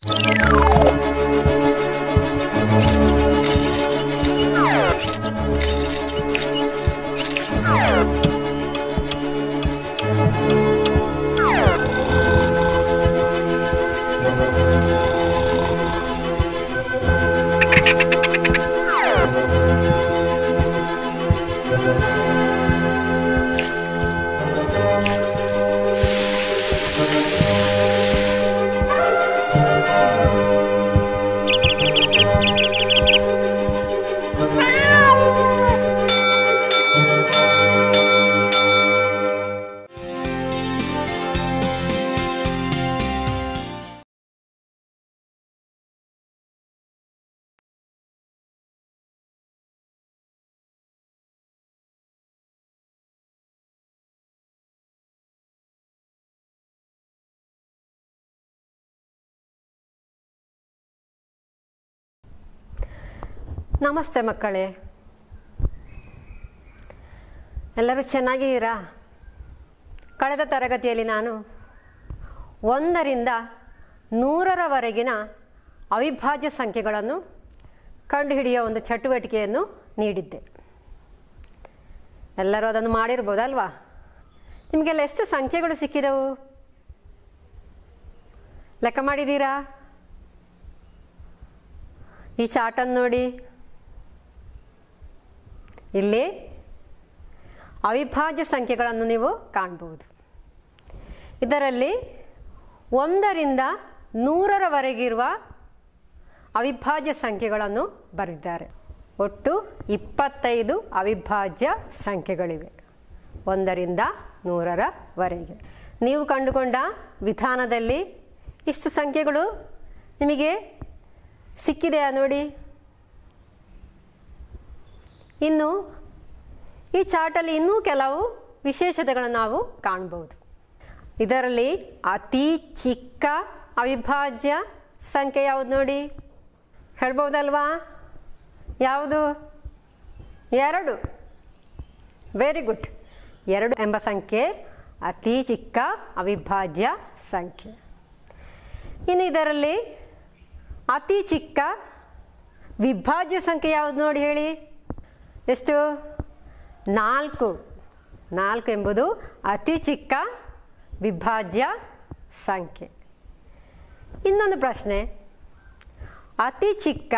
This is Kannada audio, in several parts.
ನಮಸ್ತೆ ಮಕ್ಕಳೇ ಎಲ್ಲರೂ ಚೆನ್ನಾಗಿದ್ದೀರಾ ಕಳೆದ ತರಗತಿಯಲ್ಲಿ ನಾನು ಒಂದರಿಂದ ನೂರರವರೆಗಿನ ಅವಿಭಾಜ್ಯ ಸಂಖ್ಯೆಗಳನ್ನು ಕಂಡುಹಿಡಿಯುವ ಒಂದು ಚಟುವಟಿಕೆಯನ್ನು ನೀಡಿದ್ದೆ ಎಲ್ಲರೂ ಅದನ್ನು ಮಾಡಿರ್ಬೋದಲ್ವಾ ನಿಮಗೆಲ್ಲ ಎಷ್ಟು ಸಂಖ್ಯೆಗಳು ಸಿಕ್ಕಿದವು ಲೆಕ್ಕ ಮಾಡಿದ್ದೀರಾ ಈ ಚಾರ್ಟನ್ನು ನೋಡಿ ಇಲ್ಲಿ ಅವಿಭಾಜ್ಯ ಸಂಖ್ಯೆಗಳನ್ನು ನೀವು ಕಾಣಬಹುದು ಇದರಲ್ಲಿ ಒಂದರಿಂದ ನೂರರವರೆಗಿರುವ ಅವಿಭಾಜ್ಯ ಸಂಖ್ಯೆಗಳನ್ನು ಬರೆದಿದ್ದಾರೆ ಒಟ್ಟು ಇಪ್ಪತ್ತೈದು ಅವಿಭಾಜ್ಯ ಸಂಖ್ಯೆಗಳಿವೆ ಒಂದರಿಂದ ನೂರರವರೆಗೆ ನೀವು ಕಂಡುಕೊಂಡ ವಿಧಾನದಲ್ಲಿ ಇಷ್ಟು ಸಂಖ್ಯೆಗಳು ನಿಮಗೆ ಸಿಕ್ಕಿದೆಯಾ ನೋಡಿ ಇನ್ನು ಈ ಚಾರ್ಟಲ್ಲಿ ಇನ್ನೂ ಕೆಲವು ವಿಶೇಷತೆಗಳನ್ನು ನಾವು ಕಾಣ್ಬೋದು ಇದರಲ್ಲಿ ಅತಿ ಚಿಕ್ಕ ಅವಿಭಾಜ್ಯ ಸಂಖ್ಯೆ ಯಾವುದು ನೋಡಿ ಹೇಳ್ಬೋದಲ್ವಾ ಯಾವುದು ಎರಡು ವೆರಿ ಗುಡ್ ಎರಡು ಎಂಬ ಸಂಖ್ಯೆ ಅತಿ ಚಿಕ್ಕ ಅವಿಭಾಜ್ಯ ಸಂಖ್ಯೆ ಇನ್ನು ಇದರಲ್ಲಿ ಅತಿ ಚಿಕ್ಕ ವಿಭಾಜ್ಯ ಸಂಖ್ಯೆ ಯಾವುದು ನೋಡಿ ಹೇಳಿ ಎಷ್ಟು ನಾಲ್ಕು ನಾಲ್ಕು ಎಂಬುದು ಅತಿ ಚಿಕ್ಕ ವಿಭಾಜ್ಯ ಸಂಖ್ಯೆ ಇನ್ನೊಂದು ಪ್ರಶ್ನೆ ಅತಿ ಚಿಕ್ಕ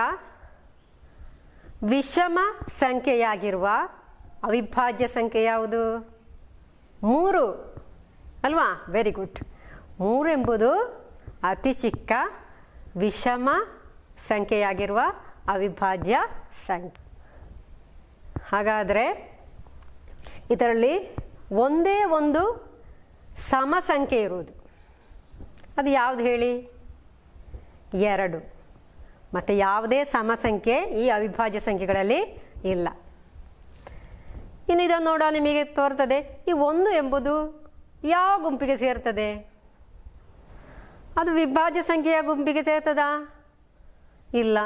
ವಿಷಮ ಸಂಖ್ಯೆಯಾಗಿರುವ ಅವಿಭಾಜ್ಯ ಸಂಖ್ಯೆ ಯಾವುದು ಮೂರು ಅಲ್ವಾ ವೆರಿ ಗುಡ್ ಮೂರು ಎಂಬುದು ಅತಿ ಚಿಕ್ಕ ವಿಷಮ ಸಂಖ್ಯೆಯಾಗಿರುವ ಅವಿಭಾಜ್ಯ ಸಂಖ್ಯೆ ಹಾಗಾದರೆ ಇದರಲ್ಲಿ ಒಂದೇ ಒಂದು ಸಮ ಸಂಖ್ಯೆ ಇರುವುದು ಅದು ಯಾವುದು ಹೇಳಿ ಎರಡು ಮತ್ತು ಯಾವುದೇ ಸಮ ಸಂಖ್ಯೆ ಈ ಅವಿಭಾಜ್ಯ ಸಂಖ್ಯೆಗಳಲ್ಲಿ ಇಲ್ಲ ಇನ್ನು ಇದನ್ನು ನೋಡೋ ನಿಮಗೆ ತೋರ್ತದೆ ಈ ಒಂದು ಎಂಬುದು ಯಾವ ಗುಂಪಿಗೆ ಸೇರ್ತದೆ ಅದು ವಿಭಾಜ್ಯ ಸಂಖ್ಯೆಯ ಗುಂಪಿಗೆ ಸೇರ್ತದಾ ಇಲ್ಲ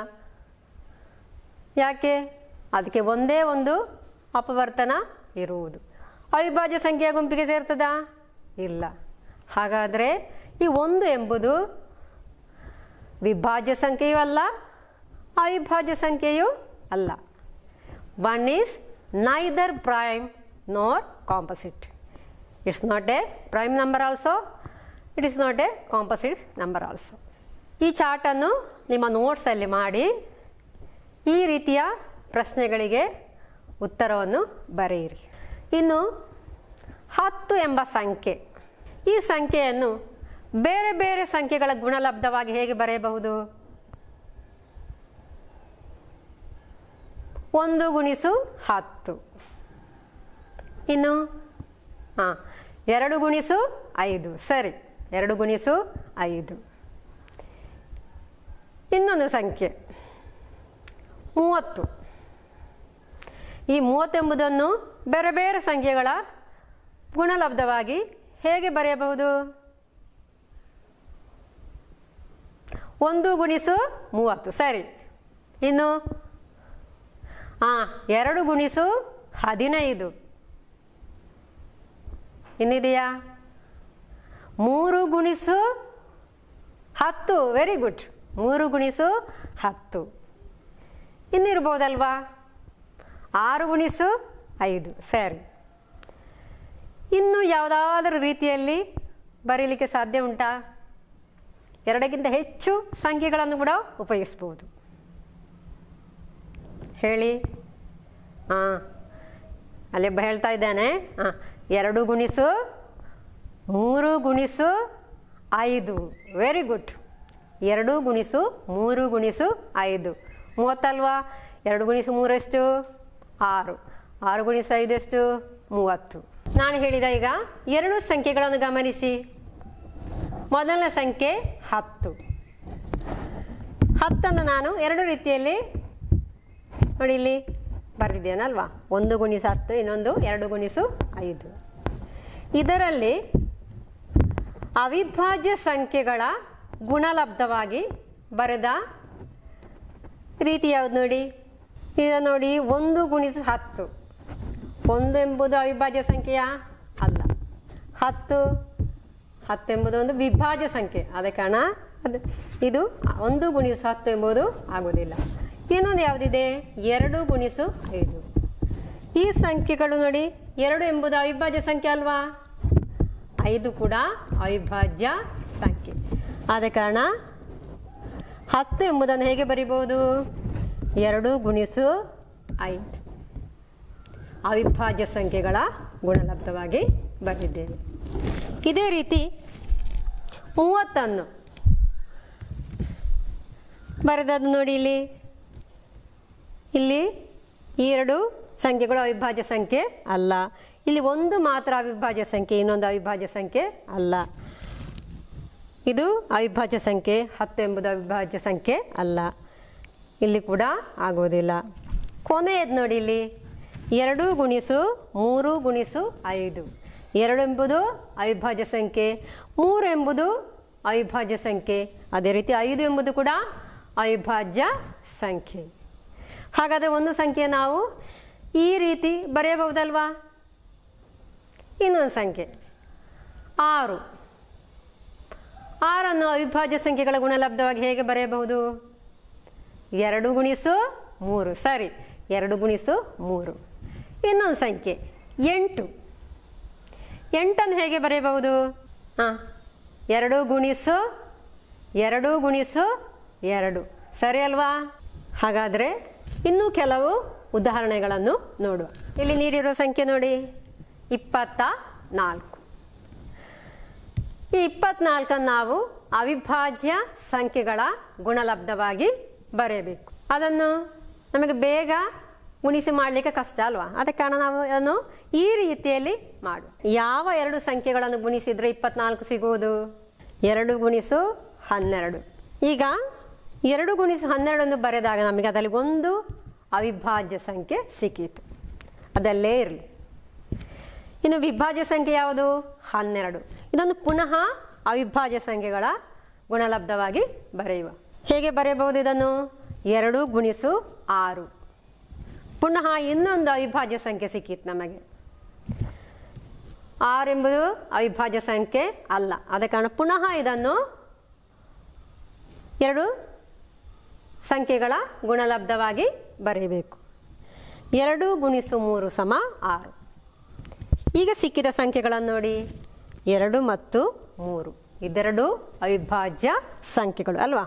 ಯಾಕೆ ಅದಕ್ಕೆ ಒಂದೇ ಒಂದು ಅಪವರ್ತನ ಇರುವುದು ಅವಿಭಾಜ್ಯ ಸಂಖ್ಯೆಯ ಗುಂಪಿಗೆ ಸೇರ್ತದಾ ಇಲ್ಲ ಹಾಗಾದರೆ ಈ ಒಂದು ಎಂಬುದು ವಿಭಾಜ್ಯ ಸಂಖ್ಯೆಯೂ ಅಲ್ಲ ಅವಿಭಾಜ್ಯ ಸಂಖ್ಯೆಯೂ ಅಲ್ಲ one is neither prime nor composite it's not a prime number also it is not a composite number also ಈ ಚಾರ್ಟನ್ನು ನಿಮ್ಮ ನೋಟ್ಸಲ್ಲಿ ಮಾಡಿ ಈ ರೀತಿಯ ಪ್ರಶ್ನೆಗಳಿಗೆ ಉತ್ತರವನ್ನು ಬರೆಯಿರಿ ಇನ್ನು ಹತ್ತು ಎಂಬ ಸಂಖ್ಯೆ ಈ ಸಂಖ್ಯೆಯನ್ನು ಬೇರೆ ಬೇರೆ ಸಂಖ್ಯೆಗಳ ಗುಣಲಬ್ಧವಾಗಿ ಹೇಗೆ ಬರೆಯಬಹುದು ಒಂದು ಗುಣಿಸು ಹತ್ತು ಇನ್ನು ಹಾಂ ಎರಡು ಗುಣಿಸು ಐದು ಸರಿ ಎರಡು ಗುಣಿಸು ಐದು ಇನ್ನೊಂದು ಸಂಖ್ಯೆ ಮೂವತ್ತು ಈ ಮೂವತ್ತೆಂಬುದನ್ನು ಬೇರೆ ಬೇರೆ ಸಂಖ್ಯೆಗಳ ಗುಣಲಬ್ಧವಾಗಿ ಹೇಗೆ ಬರೆಯಬಹುದು ಒಂದು ಗುಣಿಸು ಮೂವತ್ತು ಸರಿ ಇನ್ನು ಹಾಂ ಎರಡು ಗುಣಿಸು ಹದಿನೈದು ಇನ್ನಿದೆಯಾ ಮೂರು ಗುಣಿಸು ಹತ್ತು ವೆರಿ ಗುಡ್ ಮೂರು ಗುಣಿಸು ಹತ್ತು ಇನ್ನಿರ್ಬೋದಲ್ವಾ ಆರು ಗುಣಿಸು ಐದು ಸರಿ ಇನ್ನು ಯಾವುದಾದ್ರೂ ರೀತಿಯಲ್ಲಿ ಬರೀಲಿಕ್ಕೆ ಸಾಧ್ಯ ಉಂಟಾ ಎರಡಕ್ಕಿಂತ ಹೆಚ್ಚು ಸಂಖ್ಯೆಗಳನ್ನು ಕೂಡ ಉಪಯೋಗಿಸ್ಬೋದು ಹೇಳಿ ಹಾಂ ಅಲ್ಲಿಬ್ಬ ಹೇಳ್ತಾ ಇದ್ದಾನೆ ಹಾಂ ಎರಡು ಗುಣಿಸು ಮೂರು ಗುಣಿಸು ಐದು ವೆರಿ ಗುಡ್ ಎರಡು ಗುಣಿಸು ಮೂರು ಗುಣಿಸು ಐದು ಮೂವತ್ತಲ್ವಾ ಎರಡು ಗುಣಿಸು ಮೂರೆಷ್ಟು ಆರು ಆರು ಗುಣಿಸು ಐದು ಎಷ್ಟು ಮೂವತ್ತು ನಾನು ಹೇಳಿದ ಈಗ ಎರಡು ಸಂಖ್ಯೆಗಳನ್ನು ಗಮನಿಸಿ ಮೊದಲನೇ ಸಂಖ್ಯೆ ಹತ್ತು ಹತ್ತನ್ನು ನಾನು ಎರಡು ರೀತಿಯಲ್ಲಿ ನೋಡಿ ಇಲ್ಲಿ ಬರೆದಿದ್ದೇನಲ್ವಾ ಒಂದು ಗುಣಿಸು ಹತ್ತು ಇನ್ನೊಂದು ಎರಡು ಗುಣಿಸು ಐದು ಇದರಲ್ಲಿ ಅವಿಭಾಜ್ಯ ಸಂಖ್ಯೆಗಳ ಗುಣಲಬ್ಧವಾಗಿ ಬರೆದ ರೀತಿ ಯಾವುದು ನೋಡಿ ಈಗ ನೋಡಿ ಒಂದು ಗುಣಿಸು ಹತ್ತು ಒಂದು ಎಂಬುದು ಅವಿಭಾಜ್ಯ ಸಂಖ್ಯೆಯಾ ಅಲ್ಲ ಹತ್ತು ಹತ್ತು ಎಂಬುದು ಒಂದು ವಿಭಾಜ್ಯ ಸಂಖ್ಯೆ ಆದ ಕಾರಣ ಅದು ಇದು ಒಂದು ಗುಣಿಸು ಹತ್ತು ಎಂಬುದು ಆಗುವುದಿಲ್ಲ ಇನ್ನೊಂದು ಯಾವುದಿದೆ ಎರಡು ಗುಣಿಸು ಐದು ಈ ಸಂಖ್ಯೆಗಳು ನೋಡಿ ಎರಡು ಎಂಬುದು ಅವಿಭಾಜ್ಯ ಸಂಖ್ಯೆ ಅಲ್ವಾ ಐದು ಕೂಡ ಅವಿಭಾಜ್ಯ ಸಂಖ್ಯೆ ಆದ ಕಾರಣ ಹತ್ತು ಎಂಬುದನ್ನು ಹೇಗೆ ಬರಿಬೋದು ಎರಡು ಗುಣಿಸು ಐದು ಅವಿಭಾಜ್ಯ ಸಂಖ್ಯೆಗಳ ಗುಣಲಬ್ಧವಾಗಿ ಬರೆದಿದ್ದೇವೆ ಇದೇ ರೀತಿ ಮೂವತ್ತನ್ನು ಬರೆದದ್ದು ನೋಡಿ ಇಲ್ಲಿ ಇಲ್ಲಿ ಈ ಎರಡು ಸಂಖ್ಯೆಗಳು ಅವಿಭಾಜ್ಯ ಸಂಖ್ಯೆ ಅಲ್ಲ ಇಲ್ಲಿ ಒಂದು ಮಾತ್ರ ಅವಿಭಾಜ್ಯ ಸಂಖ್ಯೆ ಇನ್ನೊಂದು ಅವಿಭಾಜ್ಯ ಸಂಖ್ಯೆ ಅಲ್ಲ ಇದು ಅವಿಭಾಜ್ಯ ಸಂಖ್ಯೆ ಹತ್ತು ಎಂಬುದು ಅವಿಭಾಜ್ಯ ಸಂಖ್ಯೆ ಅಲ್ಲ ಇಲ್ಲಿ ಕೂಡ ಆಗುವುದಿಲ್ಲ ಕೊನೆಯದು ನೋಡಿ ಇಲ್ಲಿ ಎರಡು ಗುಣಿಸು ಮೂರು ಗುಣಿಸು ಐದು ಎರಡು ಎಂಬುದು ಅವಿಭಾಜ್ಯ ಸಂಖ್ಯೆ ಮೂರು ಎಂಬುದು ಅವಿಭಾಜ್ಯ ಸಂಖ್ಯೆ ಅದೇ ರೀತಿ ಐದು ಎಂಬುದು ಕೂಡ ಅವಿಭಾಜ್ಯ ಸಂಖ್ಯೆ ಹಾಗಾದರೆ ಒಂದು ಸಂಖ್ಯೆ ನಾವು ಈ ರೀತಿ ಬರೆಯಬಹುದಲ್ವಾ ಇನ್ನೊಂದು ಸಂಖ್ಯೆ ಆರು ಆರನ್ನು ಅವಿಭಾಜ್ಯ ಸಂಖ್ಯೆಗಳ ಗುಣಲಬ್ಧವಾಗಿ ಹೇಗೆ ಬರೆಯಬಹುದು ಎರಡು ಗುಣಿಸು ಮೂರು ಸರಿ ಎರಡು ಗುಣಿಸು ಮೂರು ಇನ್ನೊಂದು ಸಂಖ್ಯೆ ಎಂಟು ಎಂಟನ್ನು ಹೇಗೆ ಬರೆಯಬಹುದು ಹಾಂ ಎರಡು ಗುಣಿಸು ಎರಡು ಗುಣಿಸು ಎರಡು ಸರಿ ಅಲ್ವಾ ಹಾಗಾದರೆ ಇನ್ನೂ ಕೆಲವು ಉದಾಹರಣೆಗಳನ್ನು ನೋಡುವ ಇಲ್ಲಿ ನೀಡಿರೋ ಸಂಖ್ಯೆ ನೋಡಿ ಇಪ್ಪತ್ತ ನಾಲ್ಕು ಈ ಇಪ್ಪತ್ನಾಲ್ಕನ್ನು ನಾವು ಅವಿಭಾಜ್ಯ ಸಂಖ್ಯೆಗಳ ಗುಣಲಬ್ಧವಾಗಿ ಬರೆಯಬೇಕು ಅದನ್ನು ನಮಗೆ ಬೇಗ ಗುಣಿಸಿ ಮಾಡಲಿಕ್ಕೆ ಕಷ್ಟ ಅಲ್ವಾ ಅದಕ್ಕೆ ಕಾರಣ ನಾವು ಅದನ್ನು ಈ ರೀತಿಯಲ್ಲಿ ಮಾಡು ಯಾವ ಎರಡು ಸಂಖ್ಯೆಗಳನ್ನು ಗುಣಿಸಿದರೆ ಇಪ್ಪತ್ನಾಲ್ಕು ಸಿಗುವುದು ಎರಡು ಗುಣಿಸು ಹನ್ನೆರಡು ಈಗ ಎರಡು ಗುಣಿಸು ಹನ್ನೆರಡನ್ನು ಬರೆದಾಗ ನಮಗೆ ಅದರಲ್ಲಿ ಒಂದು ಅವಿಭಾಜ್ಯ ಸಂಖ್ಯೆ ಸಿಕ್ಕಿತು ಅದಲ್ಲೇ ಇರಲಿ ಇನ್ನು ವಿಭಾಜ್ಯ ಸಂಖ್ಯೆ ಯಾವುದು ಹನ್ನೆರಡು ಇದನ್ನು ಪುನಃ ಅವಿಭಾಜ್ಯ ಸಂಖ್ಯೆಗಳ ಗುಣಲಬ್ಧವಾಗಿ ಬರೆಯುವ ಹೇಗೆ ಬರೆಯಬಹುದು ಇದನ್ನು ಎರಡು ಗುಣಿಸು ಆರು ಪುನಃ ಇನ್ನೊಂದು ಅವಿಭಾಜ್ಯ ಸಂಖ್ಯೆ ಸಿಕ್ಕಿತ್ತು ನಮಗೆ ಆರು ಎಂಬುದು ಅವಿಭಾಜ್ಯ ಸಂಖ್ಯೆ ಅಲ್ಲ ಆದ ಕಾರಣ ಪುನಃ ಇದನ್ನು ಎರಡು ಸಂಖ್ಯೆಗಳ ಗುಣಲಬ್ಧವಾಗಿ ಬರೆಯಬೇಕು ಎರಡು ಗುಣಿಸು ಮೂರು ಸಮ ಆರು ಈಗ ಸಿಕ್ಕಿದ ಸಂಖ್ಯೆಗಳನ್ನು ನೋಡಿ ಎರಡು ಮತ್ತು ಮೂರು ಇದೆರಡು ಅವಿಭಾಜ್ಯ ಸಂಖ್ಯೆಗಳು ಅಲ್ವಾ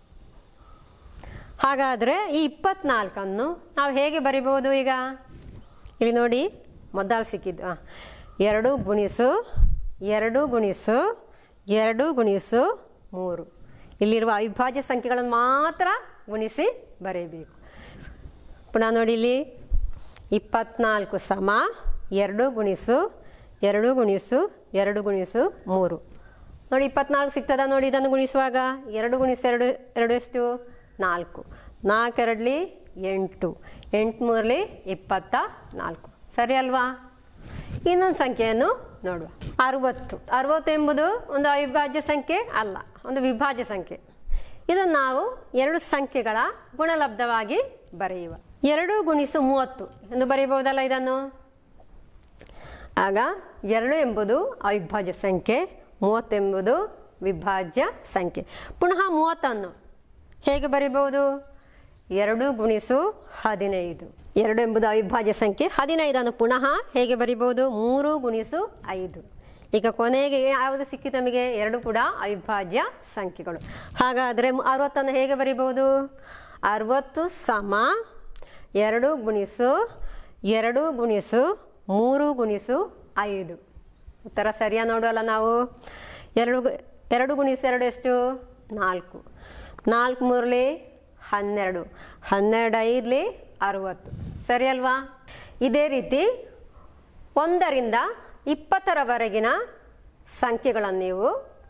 ಹಾಗಾದರೆ ಈ ಇಪ್ಪತ್ನಾಲ್ಕನ್ನು ನಾವು ಹೇಗೆ ಬರಿಬೋದು ಈಗ ಇಲ್ಲಿ ನೋಡಿ ಮೊದಲು ಸಿಕ್ಕಿದ್ದು ಹಾಂ ಎರಡು ಗುಣಿಸು ಎರಡು ಗುಣಿಸು ಎರಡು ಗುಣಿಸು ಮೂರು ಇಲ್ಲಿರುವ ಅವಿಭಾಜ್ಯ ಸಂಖ್ಯೆಗಳನ್ನು ಮಾತ್ರ ಗುಣಿಸಿ ಬರೆಯಬೇಕು ಪುನಃ ನೋಡಿ ಇಲ್ಲಿ ಇಪ್ಪತ್ನಾಲ್ಕು ಸಮ ಎರಡು ಗುಣಿಸು ಎರಡು ಗುಣಿಸು ಎರಡು ಗುಣಿಸು ಮೂರು ನೋಡಿ ಇಪ್ಪತ್ನಾಲ್ಕು ಸಿಗ್ತದ ನೋಡಿ ಇದನ್ನು ಗುಣಿಸುವಾಗ ಎರಡು ಗುಣಿಸು ಎರಡು ಎರಡು ಎಷ್ಟು ನಾಲ್ಕು ನಾಲ್ಕೆರಡಲಿ ಎಂಟು ಎಂಟು ಮೂರಲಿ ಇಪ್ಪತ್ತ ನಾಲ್ಕು ಸರಿ ಅಲ್ವಾ ಇನ್ನೊಂದು ಸಂಖ್ಯೆಯನ್ನು ನೋಡುವ ಅರುವತ್ತು ಅರುವತ್ತು ಎಂಬುದು ಒಂದು ಅವಿಭಾಜ್ಯ ಸಂಖ್ಯೆ ಅಲ್ಲ ಒಂದು ವಿಭಾಜ್ಯ ಸಂಖ್ಯೆ ಇದನ್ನು ನಾವು ಎರಡು ಸಂಖ್ಯೆಗಳ ಗುಣಲಬ್ಧವಾಗಿ ಬರೆಯುವ ಎರಡು ಗುಣಿಸು ಮೂವತ್ತು ಎಂದು ಬರೆಯಬಹುದಲ್ಲ ಇದನ್ನು ಆಗ ಎರಡು ಎಂಬುದು ಅವಿಭಾಜ್ಯ ಸಂಖ್ಯೆ ಮೂವತ್ತೆಂಬುದು ವಿಭಾಜ್ಯ ಸಂಖ್ಯೆ ಪುನಃ ಮೂವತ್ತನ್ನು ಹೇಗೆ ಬರಿಬಹುದು ಎರಡು ಗುಣಿಸು ಹದಿನೈದು ಎರಡು ಎಂಬುದು ಅವಿಭಾಜ್ಯ ಸಂಖ್ಯೆ ಹದಿನೈದನ್ನು ಪುನಃ ಹೇಗೆ ಬರಿಬಹುದು ಮೂರು ಗುಣಿಸು ಐದು ಈಗ ಕೊನೆಗೆ ಯಾವುದು ಸಿಕ್ಕಿತು ನಮಗೆ ಎರಡು ಕೂಡ ಅವಿಭಾಜ್ಯ ಸಂಖ್ಯೆಗಳು ಹಾಗಾದರೆ ಅರವತ್ತನ್ನು ಹೇಗೆ ಬರಿಬಹುದು ಅರವತ್ತು ಸಮ ಎರಡು ಗುಣಿಸು ಎರಡು ಗುಣಿಸು ಮೂರು ಗುಣಿಸು ಐದು ಉತ್ತರ ಸರಿಯಾ ನೋಡುವಲ್ಲ ನಾವು ಎರಡು ಗು- ಎರಡು ಗುಣಿಸು ಎರಡು ಎಷ್ಟು ನಾಲ್ಕು ನಾಲ್ಕು ಮೂರಲಿ ಹನ್ನೆರಡು ಹನ್ನೆರಡು ಐದಲಿ ಅರುವತ್ತು ಸರಿ ಅಲ್ವಾ ಇದೇ ರೀತಿ ಒಂದರಿಂದ ಇಪ್ಪತ್ತರವರೆಗಿನ ಸಂಖ್ಯೆಗಳನ್ನು ನೀವು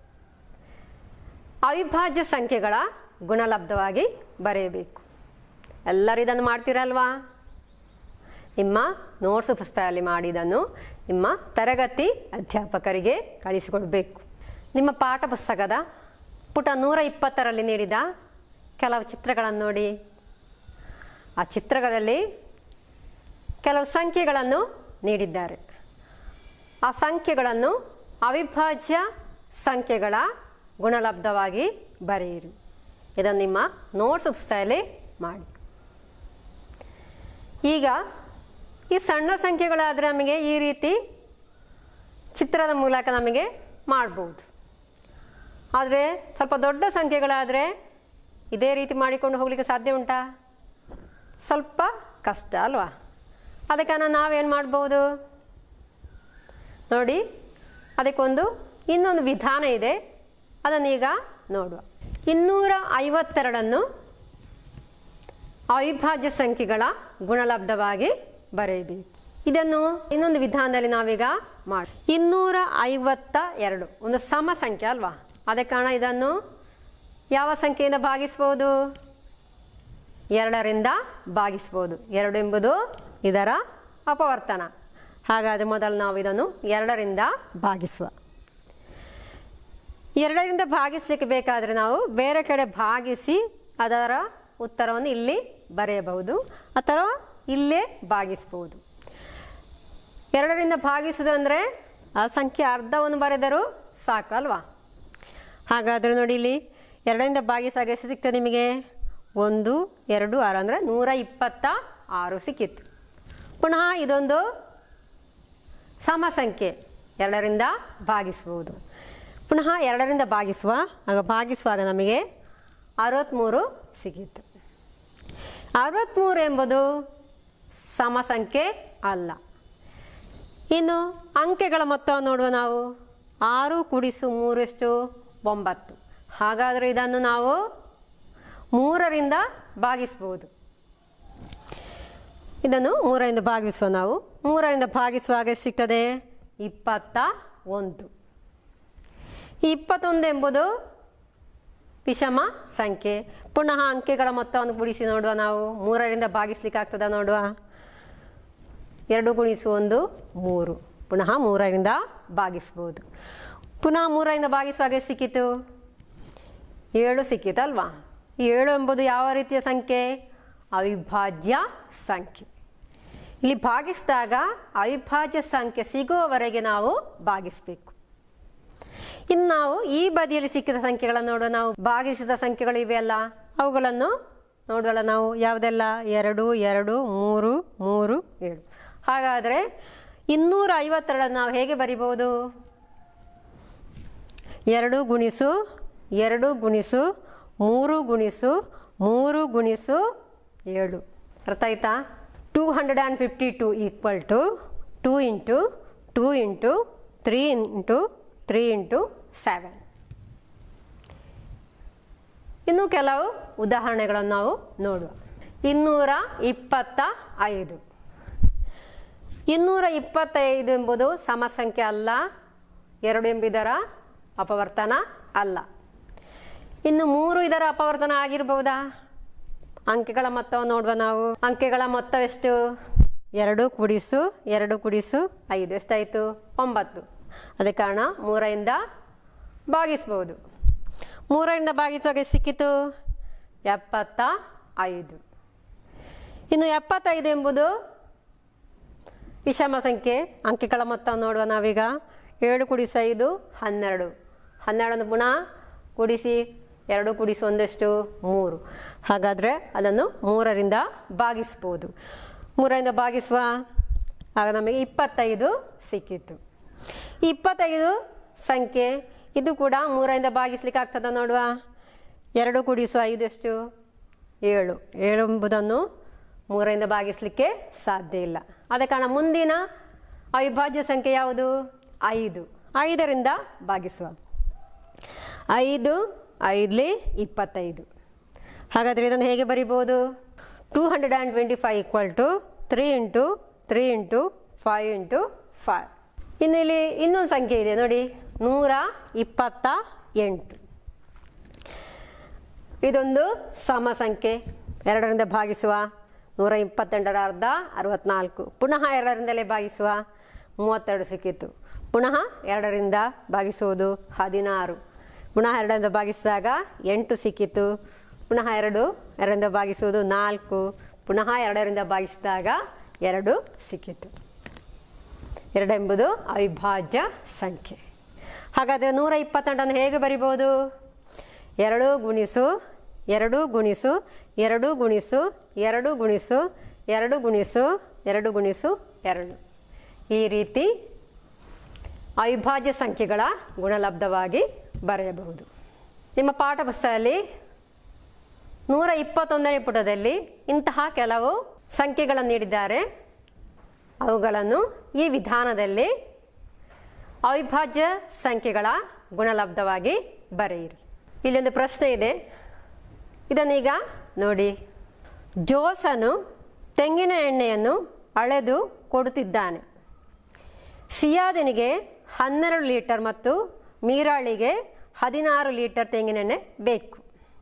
ಅವಿಭಾಜ್ಯ ಸಂಖ್ಯೆಗಳ ಗುಣಲಬ್ಧವಾಗಿ ಬರೆಯಬೇಕು ಎಲ್ಲರೂ ಇದನ್ನು ಮಾಡ್ತೀರಲ್ವಾ ನಿಮ್ಮ ನೋಟ್ಸ್ ಪುಸ್ತಕದಲ್ಲಿ ಮಾಡಿದನ್ನು ನಿಮ್ಮ ತರಗತಿ ಅಧ್ಯಾಪಕರಿಗೆ ಕಳಿಸಿಕೊಡಬೇಕು ನಿಮ್ಮ ಪಾಠ ಪುಸ್ತಕದ ಪುಟ ನೂರ ಇಪ್ಪತ್ತರಲ್ಲಿ ನೀಡಿದ ಕೆಲವು ಚಿತ್ರಗಳನ್ನು ನೋಡಿ ಆ ಚಿತ್ರಗಳಲ್ಲಿ ಕೆಲವು ಸಂಖ್ಯೆಗಳನ್ನು ನೀಡಿದ್ದಾರೆ ಆ ಸಂಖ್ಯೆಗಳನ್ನು ಅವಿಭಾಜ್ಯ ಸಂಖ್ಯೆಗಳ ಗುಣಲಬ್ಧವಾಗಿ ಬರೆಯಿರಿ ಇದನ್ನು ನಿಮ್ಮ ನೋಟ್ಸ್ ಪುಸ್ತಕದಲ್ಲಿ ಮಾಡಿ ಈಗ ಈ ಸಣ್ಣ ಸಂಖ್ಯೆಗಳಾದರೆ ನಮಗೆ ಈ ರೀತಿ ಚಿತ್ರದ ಮೂಲಕ ನಮಗೆ ಮಾಡ್ಬೋದು ಆದರೆ ಸ್ವಲ್ಪ ದೊಡ್ಡ ಸಂಖ್ಯೆಗಳಾದರೆ ಇದೇ ರೀತಿ ಮಾಡಿಕೊಂಡು ಹೋಗಲಿಕ್ಕೆ ಸಾಧ್ಯ ಉಂಟಾ ಸ್ವಲ್ಪ ಕಷ್ಟ ಅಲ್ವಾ ಅದಕ್ಕೆ ನಾವೇನು ಮಾಡ್ಬೋದು ನೋಡಿ ಅದಕ್ಕೊಂದು ಇನ್ನೊಂದು ವಿಧಾನ ಇದೆ ಅದನ್ನೀಗ ನೋಡುವ ಇನ್ನೂರ ಐವತ್ತೆರಡನ್ನು ಅವಿಭಾಜ್ಯ ಸಂಖ್ಯೆಗಳ ಗುಣಲಬ್ಧವಾಗಿ ಬರೆಯಬೇಕು ಇದನ್ನು ಇನ್ನೊಂದು ವಿಧಾನದಲ್ಲಿ ನಾವೀಗ ಮಾಡಿ ಇನ್ನೂರ ಐವತ್ತ ಎರಡು ಒಂದು ಸಮ ಸಂಖ್ಯೆ ಅಲ್ವಾ ಅದ ಕಾರಣ ಇದನ್ನು ಯಾವ ಸಂಖ್ಯೆಯಿಂದ ಭಾಗಿಸ್ಬೋದು ಎರಡರಿಂದ ಭಾಗಿಸ್ಬೋದು ಎರಡು ಎಂಬುದು ಇದರ ಅಪವರ್ತನ ಹಾಗಾದರೆ ಮೊದಲು ನಾವು ಇದನ್ನು ಎರಡರಿಂದ ಭಾಗಿಸುವ ಎರಡರಿಂದ ಭಾಗಿಸ್ಲಿಕ್ಕೆ ಬೇಕಾದರೆ ನಾವು ಬೇರೆ ಕಡೆ ಭಾಗಿಸಿ ಅದರ ಉತ್ತರವನ್ನು ಇಲ್ಲಿ ಬರೆಯಬಹುದು ಅಥವಾ ಇಲ್ಲೇ ಭಾಗಿಸ್ಬೋದು ಎರಡರಿಂದ ಭಾಗಿಸುವುದು ಅಂದರೆ ಆ ಸಂಖ್ಯೆ ಅರ್ಧವನ್ನು ಬರೆದರೂ ಸಾಕು ಅಲ್ವಾ ಹಾಗಾದರೆ ನೋಡಿ ಇಲ್ಲಿ ಎರಡರಿಂದ ಭಾಗಿಸಾಗ ಎಷ್ಟು ಸಿಗ್ತದೆ ನಿಮಗೆ ಒಂದು ಎರಡು ಆರು ಅಂದರೆ ನೂರ ಇಪ್ಪತ್ತ ಆರು ಸಿಕ್ಕಿತ್ತು ಪುನಃ ಇದೊಂದು ಸಮ ಸಂಖ್ಯೆ ಎರಡರಿಂದ ಭಾಗಿಸ್ಬೋದು ಪುನಃ ಎರಡರಿಂದ ಭಾಗಿಸುವ ಆಗ ಭಾಗಿಸುವಾಗ ನಮಗೆ ಅರವತ್ತ್ಮೂರು ಸಿಕ್ಕಿತ್ತು ಅರವತ್ತ್ಮೂರು ಎಂಬುದು ಸಮ ಸಂಖ್ಯೆ ಅಲ್ಲ ಇನ್ನು ಅಂಕೆಗಳ ಮೊತ್ತವನ್ನು ನೋಡುವ ನಾವು ಆರು ಕೂಡಿಸು ಮೂರು ಎಷ್ಟು ಒಂಬತ್ತು ಹಾಗಾದರೆ ಇದನ್ನು ನಾವು ಮೂರರಿಂದ ಭಾಗಿಸ್ಬೋದು ಇದನ್ನು ಮೂರರಿಂದ ಭಾಗಿಸುವ ನಾವು ಮೂರರಿಂದ ಭಾಗಿಸುವಾಗ ಎಷ್ಟು ಸಿಗ್ತದೆ ಇಪ್ಪತ್ತ ಒಂದು ಈ ಇಪ್ಪತ್ತೊಂದು ಎಂಬುದು ವಿಷಮ ಸಂಖ್ಯೆ ಪುನಃ ಅಂಕೆಗಳ ಮೊತ್ತವನ್ನು ಕೂಡಿಸಿ ನೋಡುವ ನಾವು ಮೂರರಿಂದ ಭಾಗಿಸ್ಲಿಕ್ಕೆ ಆಗ್ತದ ನೋಡುವ ಎರಡು ಗುಣಿಸು ಒಂದು ಮೂರು ಪುನಃ ಮೂರರಿಂದ ಭಾಗಿಸ್ಬೋದು ಪುನಃ ಮೂರರಿಂದ ಭಾಗಿಸುವಾಗ ಎಷ್ಟು ಸಿಕ್ಕಿತು ಏಳು ಸಿಕ್ಕಿತಲ್ವಾ ಈ ಏಳು ಎಂಬುದು ಯಾವ ರೀತಿಯ ಸಂಖ್ಯೆ ಅವಿಭಾಜ್ಯ ಸಂಖ್ಯೆ ಇಲ್ಲಿ ಭಾಗಿಸಿದಾಗ ಅವಿಭಾಜ್ಯ ಸಂಖ್ಯೆ ಸಿಗುವವರೆಗೆ ನಾವು ಭಾಗಿಸಬೇಕು ಇನ್ನು ನಾವು ಈ ಬದಿಯಲ್ಲಿ ಸಿಕ್ಕಿದ ಸಂಖ್ಯೆಗಳನ್ನು ನೋಡುವ ನಾವು ಭಾಗಿಸಿದ ಸಂಖ್ಯೆಗಳು ಇವೆಯಲ್ಲ ಅವುಗಳನ್ನು ನೋಡುವಲ್ಲ ನಾವು ಯಾವುದೆಲ್ಲ ಎರಡು ಎರಡು ಮೂರು ಮೂರು ಏಳು ಹಾಗಾದರೆ ಇನ್ನೂರ ಐವತ್ತೆರಡನ್ನು ನಾವು ಹೇಗೆ ಬರಿಬೋದು ಎರಡು ಗುಣಿಸು ಎರಡು ಗುಣಿಸು ಮೂರು ಗುಣಿಸು ಮೂರು ಗುಣಿಸು ಏಳು ಅರ್ಥ ಆಯ್ತಾ two hundred and fifty two equal to two into two into three into three into seven ಇನ್ನು ಕೆಲವು ಉದಾಹರಣೆಗಳನ್ನು ನಾವು ನೋಡುವ ಇನ್ನೂರ ಇಪ್ಪತ್ತ ಐದು ಇನ್ನೂರ ಇಪ್ಪತ್ತೈದು ಎಂಬುದು ಸಮಸಂಖ್ಯೆ ಅಲ್ಲ ಎರಡು ಎಂಬಿದರ ಅಪವರ್ತನ ಅಲ್ಲ ಇನ್ನು ಮೂರು ಇದರ ಅಪವರ್ತನ ಆಗಿರಬಹುದಾ ಅಂಕೆಗಳ ಮೊತ್ತವನ್ನು ನೋಡುವ ನಾವು ಅಂಕೆಗಳ ಮೊತ್ತವೆಷ್ಟು ಎರಡು ಕುಡಿಸು ಎರಡು ಕುಡಿಸು ಐದು ಎಷ್ಟಾಯಿತು ಒಂಬತ್ತು ಅದೇ ಕಾರಣ ಮೂರರಿಂದ ಭಾಗಿಸ್ಬೋದು ಮೂರರಿಂದ ಭಾಗಿಸುವಾಗ ಎಷ್ಟು ಸಿಕ್ಕಿತು ಎಪ್ಪತ್ತ ಐದು ಇನ್ನು ಎಪ್ಪತ್ತೈದು ಎಂಬುದು ವಿಷಮ ಸಂಖ್ಯೆ ಅಂಕೆಗಳ ಮೊತ್ತ ನೋಡುವ ನಾವೀಗ ಏಳು ಕುಡಿಸು ಐದು ಹನ್ನೆರಡು ಹನ್ನೆರಡನ್ನು ಪುನಃ ಕೂಡಿಸಿ ಎರಡು ಕೂಡಿಸಿ ಒಂದಷ್ಟು ಮೂರು ಹಾಗಾದರೆ ಅದನ್ನು ಮೂರರಿಂದ ಭಾಗಿಸ್ಬೋದು ಮೂರರಿಂದ ಭಾಗಿಸುವ ಆಗ ನಮಗೆ ಇಪ್ಪತ್ತೈದು ಸಿಕ್ಕಿತ್ತು ಈ ಇಪ್ಪತ್ತೈದು ಸಂಖ್ಯೆ ಇದು ಕೂಡ ಮೂರರಿಂದ ಭಾಗಿಸ್ಲಿಕ್ಕೆ ಆಗ್ತದ ನೋಡುವ ಎರಡು ಕೂಡಿಸುವ ಐದು ಎಷ್ಟು ಏಳು ಏಳು ಎಂಬುದನ್ನು ಮೂರರಿಂದ ಭಾಗಿಸಲಿಕ್ಕೆ ಸಾಧ್ಯ ಇಲ್ಲ ಆದ ಕಾರಣ ಮುಂದಿನ ಅವಿಭಾಜ್ಯ ಸಂಖ್ಯೆ ಯಾವುದು ಐದು ಐದರಿಂದ ಭಾಗಿಸುವ ಐದು ಐದಲಿ ಇಪ್ಪತ್ತೈದು ಹಾಗಾದರೆ ಇದನ್ನು ಹೇಗೆ ಬರಿಬೋದು two hundred and twenty five equal to three into three into five into five ಇನ್ನು ಇಲ್ಲಿ ಇನ್ನೊಂದು ಸಂಖ್ಯೆ ಇದೆ ನೋಡಿ ನೂರ ಇಪ್ಪತ್ತ ಎಂಟು ಇದೊಂದು ಸಮ ಸಂಖ್ಯೆ ಎರಡರಿಂದ ಭಾಗಿಸುವ ನೂರ ಇಪ್ಪತ್ತೆಂಟರ ಅರ್ಧ ಅರವತ್ನಾಲ್ಕು ಪುನಃ ಎರಡರಿಂದಲೇ ಭಾಗಿಸುವ ಮೂವತ್ತೆರಡು ಸಿಕ್ಕಿತ್ತು ಪುನಃ ಎರಡರಿಂದ ಭಾಗಿಸುವುದು ಹದಿನಾರು ಪುನಃ ಎರಡರಿಂದ ಭಾಗಿಸಿದಾಗ ಎಂಟು ಸಿಕ್ಕಿತ್ತು ಪುನಃ ಎರಡು ಎರಡರಿಂದ ಭಾಗಿಸುವುದು ನಾಲ್ಕು ಪುನಃ ಎರಡರಿಂದ ಭಾಗಿಸಿದಾಗ ಎರಡು ಸಿಕ್ಕಿತು ಎರಡೆಂಬುದು ಅವಿಭಾಜ್ಯ ಸಂಖ್ಯೆ ಹಾಗಾದರೆ ನೂರ ಇಪ್ಪತ್ತೆಂಟನ್ನು ಹೇಗೆ ಬರಿಬೋದು ಎರಡು ಗುಣಿಸು ಎರಡು ಗುಣಿಸು ಎರಡು ಗುಣಿಸು ಎರಡು ಗುಣಿಸು ಎರಡು ಗುಣಿಸು ಎರಡು ಗುಣಿಸು ಎರಡು ಈ ರೀತಿ ಅವಿಭಾಜ್ಯ ಸಂಖ್ಯೆಗಳ ಗುಣಲಬ್ಧವಾಗಿ ಬರೆಯಬಹುದು ನಿಮ್ಮ ಪಾಠ ಪುಸ್ತಕದಲ್ಲಿ ನೂರ ಇಪ್ಪತ್ತೊಂದನೇ ಪುಟದಲ್ಲಿ ಇಂತಹ ಕೆಲವು ಸಂಖ್ಯೆಗಳನ್ನು ನೀಡಿದ್ದಾರೆ ಅವುಗಳನ್ನು ಈ ವಿಧಾನದಲ್ಲಿ ಅವಿಭಾಜ್ಯ ಸಂಖ್ಯೆಗಳ ಗುಣಲಬ್ಧವಾಗಿ ಬರೆಯಿರಿ ಇಲ್ಲೊಂದು ಪ್ರಶ್ನೆ ಇದೆ ಇದನ್ನೀಗ ನೋಡಿ ಜೋಸನು ತೆಂಗಿನ ಎಣ್ಣೆಯನ್ನು ಅಳೆದು ಕೊಡುತ್ತಿದ್ದಾನೆ ಸಿಯಾದನಿಗೆ ಹನ್ನೆರಡು ಲೀಟರ್ ಮತ್ತು ಮೀರಾಳಿಗೆ ಹದಿನಾರು ಲೀಟರ್ ತೆಂಗಿನೆಣ್ಣೆ ಬೇಕು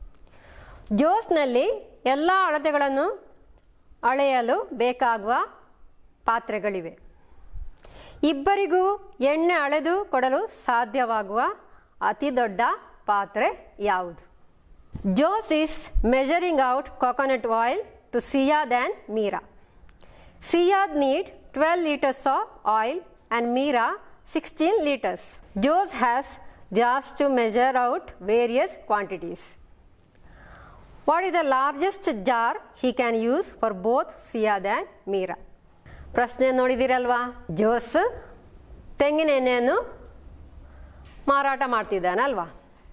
ಜೋಸ್ನಲ್ಲಿ ಎಲ್ಲ ಅಳತೆಗಳನ್ನು ಅಳೆಯಲು ಬೇಕಾಗುವ ಪಾತ್ರೆಗಳಿವೆ ಇಬ್ಬರಿಗೂ ಎಣ್ಣೆ ಅಳೆದು ಕೊಡಲು ಸಾಧ್ಯವಾಗುವ ಅತಿ ದೊಡ್ಡ ಪಾತ್ರೆ ಯಾವುದು Jose is measuring out coconut oil to Siyad and Meera Siyad need twelve litres of oil and Meera sixteen litres Jose has just to measure out various quantities what is the largest jar he can use for both Siyad and Meera ಪ್ರಶ್ನೆ ನೋಡಿದಿರಲ್ವಾ ಜೋಸ್ ತೆಂಗಿನ ಎಣ್ಣೆಯನ್ನು ಮಾರಾಟ ಮಾಡ್ತಿದ್ದಾನಲ್ವಾ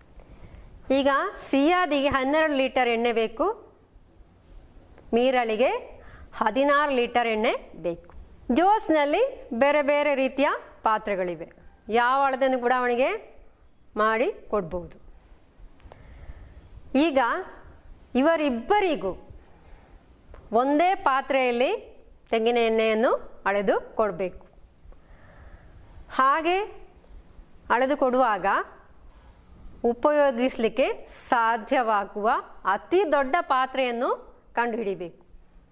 ಈಗ ಸಿಯಾದಿಗೆ ಹನ್ನೆರಡು ಲೀಟರ್ ಎಣ್ಣೆ ಬೇಕು ಮೀರಳಿಗೆ ಹದಿನಾರು ಲೀಟರ್ ಎಣ್ಣೆ ಬೇಕು ಜೋಸ್ನಲ್ಲಿ ಬೇರೆ ಬೇರೆ ರೀತಿಯ ಪಾತ್ರೆಗಳಿವೆ ಯಾವ ಅಳತೆಯನ್ನು ಕೂಡ ಅವನಿಗೆ ಮಾಡಿ ಕೊಡ್ಬೋದು ಈಗ ಇವರಿಬ್ಬರಿಗೂ ಒಂದೇ ಪಾತ್ರೆಯಲ್ಲಿ ತೆಂಗಿನ ಎಣ್ಣೆಯನ್ನು ಅಳೆದು ಕೊಡಬೇಕು ಹಾಗೆ ಅಳೆದು ಕೊಡುವಾಗ ಉಪಯೋಗಿಸಲಿಕ್ಕೆ ಸಾಧ್ಯವಾಗುವ ಅತಿ ದೊಡ್ಡ ಪಾತ್ರೆಯನ್ನು ಕಂಡುಹಿಡಿಬೇಕು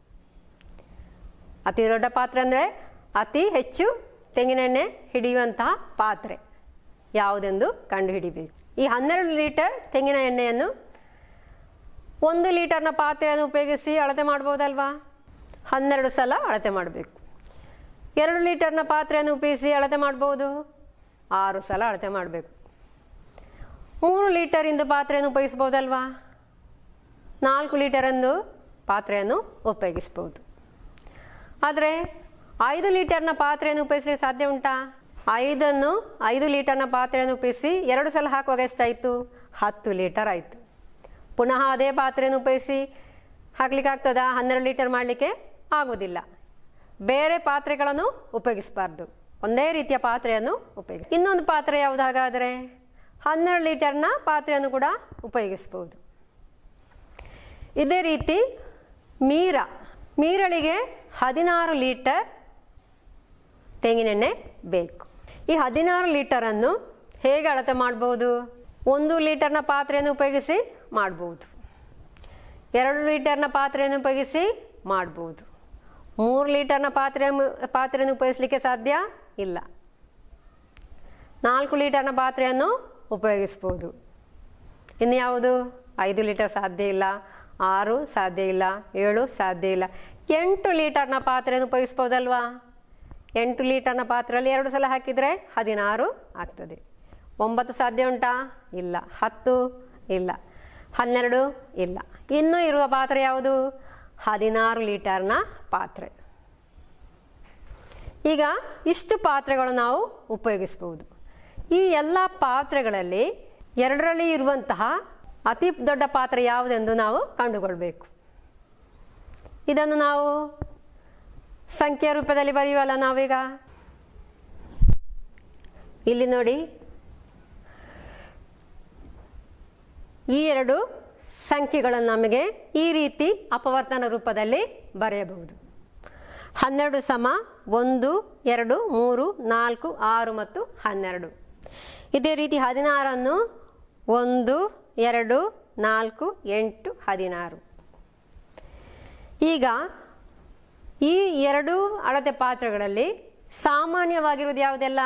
ಅತಿ ದೊಡ್ಡ ಪಾತ್ರೆ ಅಂದರೆ ಅತಿ ಹೆಚ್ಚು ತೆಂಗಿನೆಣ್ಣೆ ಹಿಡಿಯುವಂತಹ ಪಾತ್ರೆ ಯಾವುದೆಂದು ಕಂಡುಹಿಡಿಬೇಕು ಈ ಹನ್ನೆರಡು ಲೀಟರ್ ತೆಂಗಿನ ಎಣ್ಣೆಯನ್ನು ಒಂದು ಲೀಟರ್ನ ಪಾತ್ರೆಯನ್ನು ಉಪಯೋಗಿಸಿ ಅಳತೆ ಮಾಡ್ಬೋದಲ್ವಾ ಹನ್ನೆರಡು ಸಲ ಅಳತೆ ಮಾಡಬೇಕು ಎರಡು ಲೀಟರ್ನ ಪಾತ್ರೆಯನ್ನು ಉಪಯೋಗಿಸಿ ಅಳತೆ ಮಾಡ್ಬೋದು ಆರು ಸಲ ಅಳತೆ ಮಾಡಬೇಕು ಮೂರು ಲೀಟರಿಂದ ಪಾತ್ರೆಯನ್ನು ಉಪಯೋಗಿಸ್ಬೋದಲ್ವಾ ನಾಲ್ಕು ಲೀಟರಂದು ಪಾತ್ರೆಯನ್ನು ಉಪಯೋಗಿಸ್ಬೋದು ಆದರೆ ಐದು ಲೀಟರ್ನ ಪಾತ್ರೆಯನ್ನು ಉಪಯೋಗಿಸಲಿಕ್ಕೆ ಸಾಧ್ಯ ಉಂಟಾ ಐದನ್ನು ಐದು ಲೀಟರ್ನ ಪಾತ್ರೆಯನ್ನು ಉಪಯೋಗಿಸಿ ಎರಡು ಸಲ ಹಾಕುವಾಗ ಎಷ್ಟಾಯಿತು ಹತ್ತು ಲೀಟರ್ ಆಯಿತು ಪುನಃ ಅದೇ ಪಾತ್ರೆಯನ್ನು ಉಪಯೋಗಿಸಿ ಹಾಕ್ಲಿಕ್ಕೆ ಆಗ್ತದಾ ಹನ್ನೆರಡು ಲೀಟರ್ ಮಾಡಲಿಕ್ಕೆ ಆಗೋದಿಲ್ಲ ಬೇರೆ ಪಾತ್ರೆಗಳನ್ನು ಉಪಯೋಗಿಸಬಾರ್ದು ಒಂದೇ ರೀತಿಯ ಪಾತ್ರೆಯನ್ನು ಉಪಯೋಗಿಸಿ ಇನ್ನೊಂದು ಪಾತ್ರೆ ಯಾವುದು ಹಾಗಾದರೆ ಹನ್ನೆರಡು ಲೀಟರ್ನ ಪಾತ್ರೆಯನ್ನು ಕೂಡ ಉಪಯೋಗಿಸ್ಬೋದು ಇದೇ ರೀತಿ ಮೀರ ಮೀರಳಿಗೆ ಹದಿನಾರು ಲೀಟರ್ ತೆಂಗಿನೆಣ್ಣೆ ಬೇಕು ಈ ಹದಿನಾರು ಲೀಟರನ್ನು ಹೇಗೆ ಅಳತೆ ಮಾಡ್ಬೋದು ಒಂದು ಲೀಟರ್ನ ಪಾತ್ರೆಯನ್ನು ಉಪಯೋಗಿಸಿ ಮಾಡ್ಬೋದು ಎರಡು ಲೀಟರ್ನ ಪಾತ್ರೆಯನ್ನು ಉಪಯೋಗಿಸಿ ಮಾಡ್ಬೋದು ಮೂರು ಲೀಟರ್ನ ಪಾತ್ರೆ ಪಾತ್ರೆಯನ್ನು ಉಪಯೋಗಿಸಲಿಕ್ಕೆ ಸಾಧ್ಯ ಇಲ್ಲ ನಾಲ್ಕು ಲೀಟರ್ನ ಪಾತ್ರೆಯನ್ನು ಉಪಯೋಗಿಸ್ಬೋದು ಇನ್ನು ಯಾವುದು ಐದು ಲೀಟರ್ ಸಾಧ್ಯ ಇಲ್ಲ ಆರು ಸಾಧ್ಯ ಇಲ್ಲ ಏಳು ಸಾಧ್ಯ ಇಲ್ಲ ಎಂಟು ಲೀಟರ್ನ ಪಾತ್ರೆಯನ್ನು ಉಪಯೋಗಿಸ್ಬೋದಲ್ವಾ ಎಂಟು ಲೀಟರ್ನ ಪಾತ್ರೆಯಲ್ಲಿ ಎರಡು ಸಲ ಹಾಕಿದರೆ ಹದಿನಾರು ಆಗ್ತದೆ ಒಂಬತ್ತು ಸಾಧ್ಯ ಉಂಟಾ ಇಲ್ಲ ಹತ್ತು ಇಲ್ಲ ಹನ್ನೆರಡು ಇಲ್ಲ ಇನ್ನೂ ಇರುವ ಪಾತ್ರೆ ಯಾವುದು ಹದಿನಾರು ಲೀಟರ್ನ ಪಾತ್ರೆ ಈಗ ಇಷ್ಟು ಪಾತ್ರೆಗಳು ನಾವು ಉಪಯೋಗಿಸ್ಬೋದು ಈ ಎಲ್ಲ ಪಾತ್ರೆಗಳಲ್ಲಿ ಎರಡರಲ್ಲಿ ಇರುವಂತಹ ಅತಿ ದೊಡ್ಡ ಪಾತ್ರೆ ಯಾವುದೆಂದು ನಾವು ಕಂಡುಕೊಳ್ಬೇಕು ಇದನ್ನು ನಾವು ಸಂಖ್ಯೆ ರೂಪದಲ್ಲಿ ಬರೆಯುವಲ್ಲ ನಾವೀಗ ಇಲ್ಲಿ ನೋಡಿ ಈ ಎರಡು ಸಂಖ್ಯೆಗಳನ್ನು ನಮಗೆ ಈ ರೀತಿ ಅಪವರ್ತನ ರೂಪದಲ್ಲಿ ಬರೆಯಬಹುದು ಹನ್ನೆರಡು ಸಮ ಒಂದು ಎರಡು ಮೂರು ನಾಲ್ಕು ಆರು ಮತ್ತು ಹನ್ನೆರಡು ಇದೇ ರೀತಿ ಹದಿನಾರನ್ನು ಒಂದು ಎರಡು ನಾಲ್ಕು ಎಂಟು ಹದಿನಾರು ಈಗ ಈ ಎರಡು ಅಳತೆ ಪಾತ್ರಗಳಲ್ಲಿ ಸಾಮಾನ್ಯವಾಗಿರುವುದು ಯಾವುದೆಲ್ಲ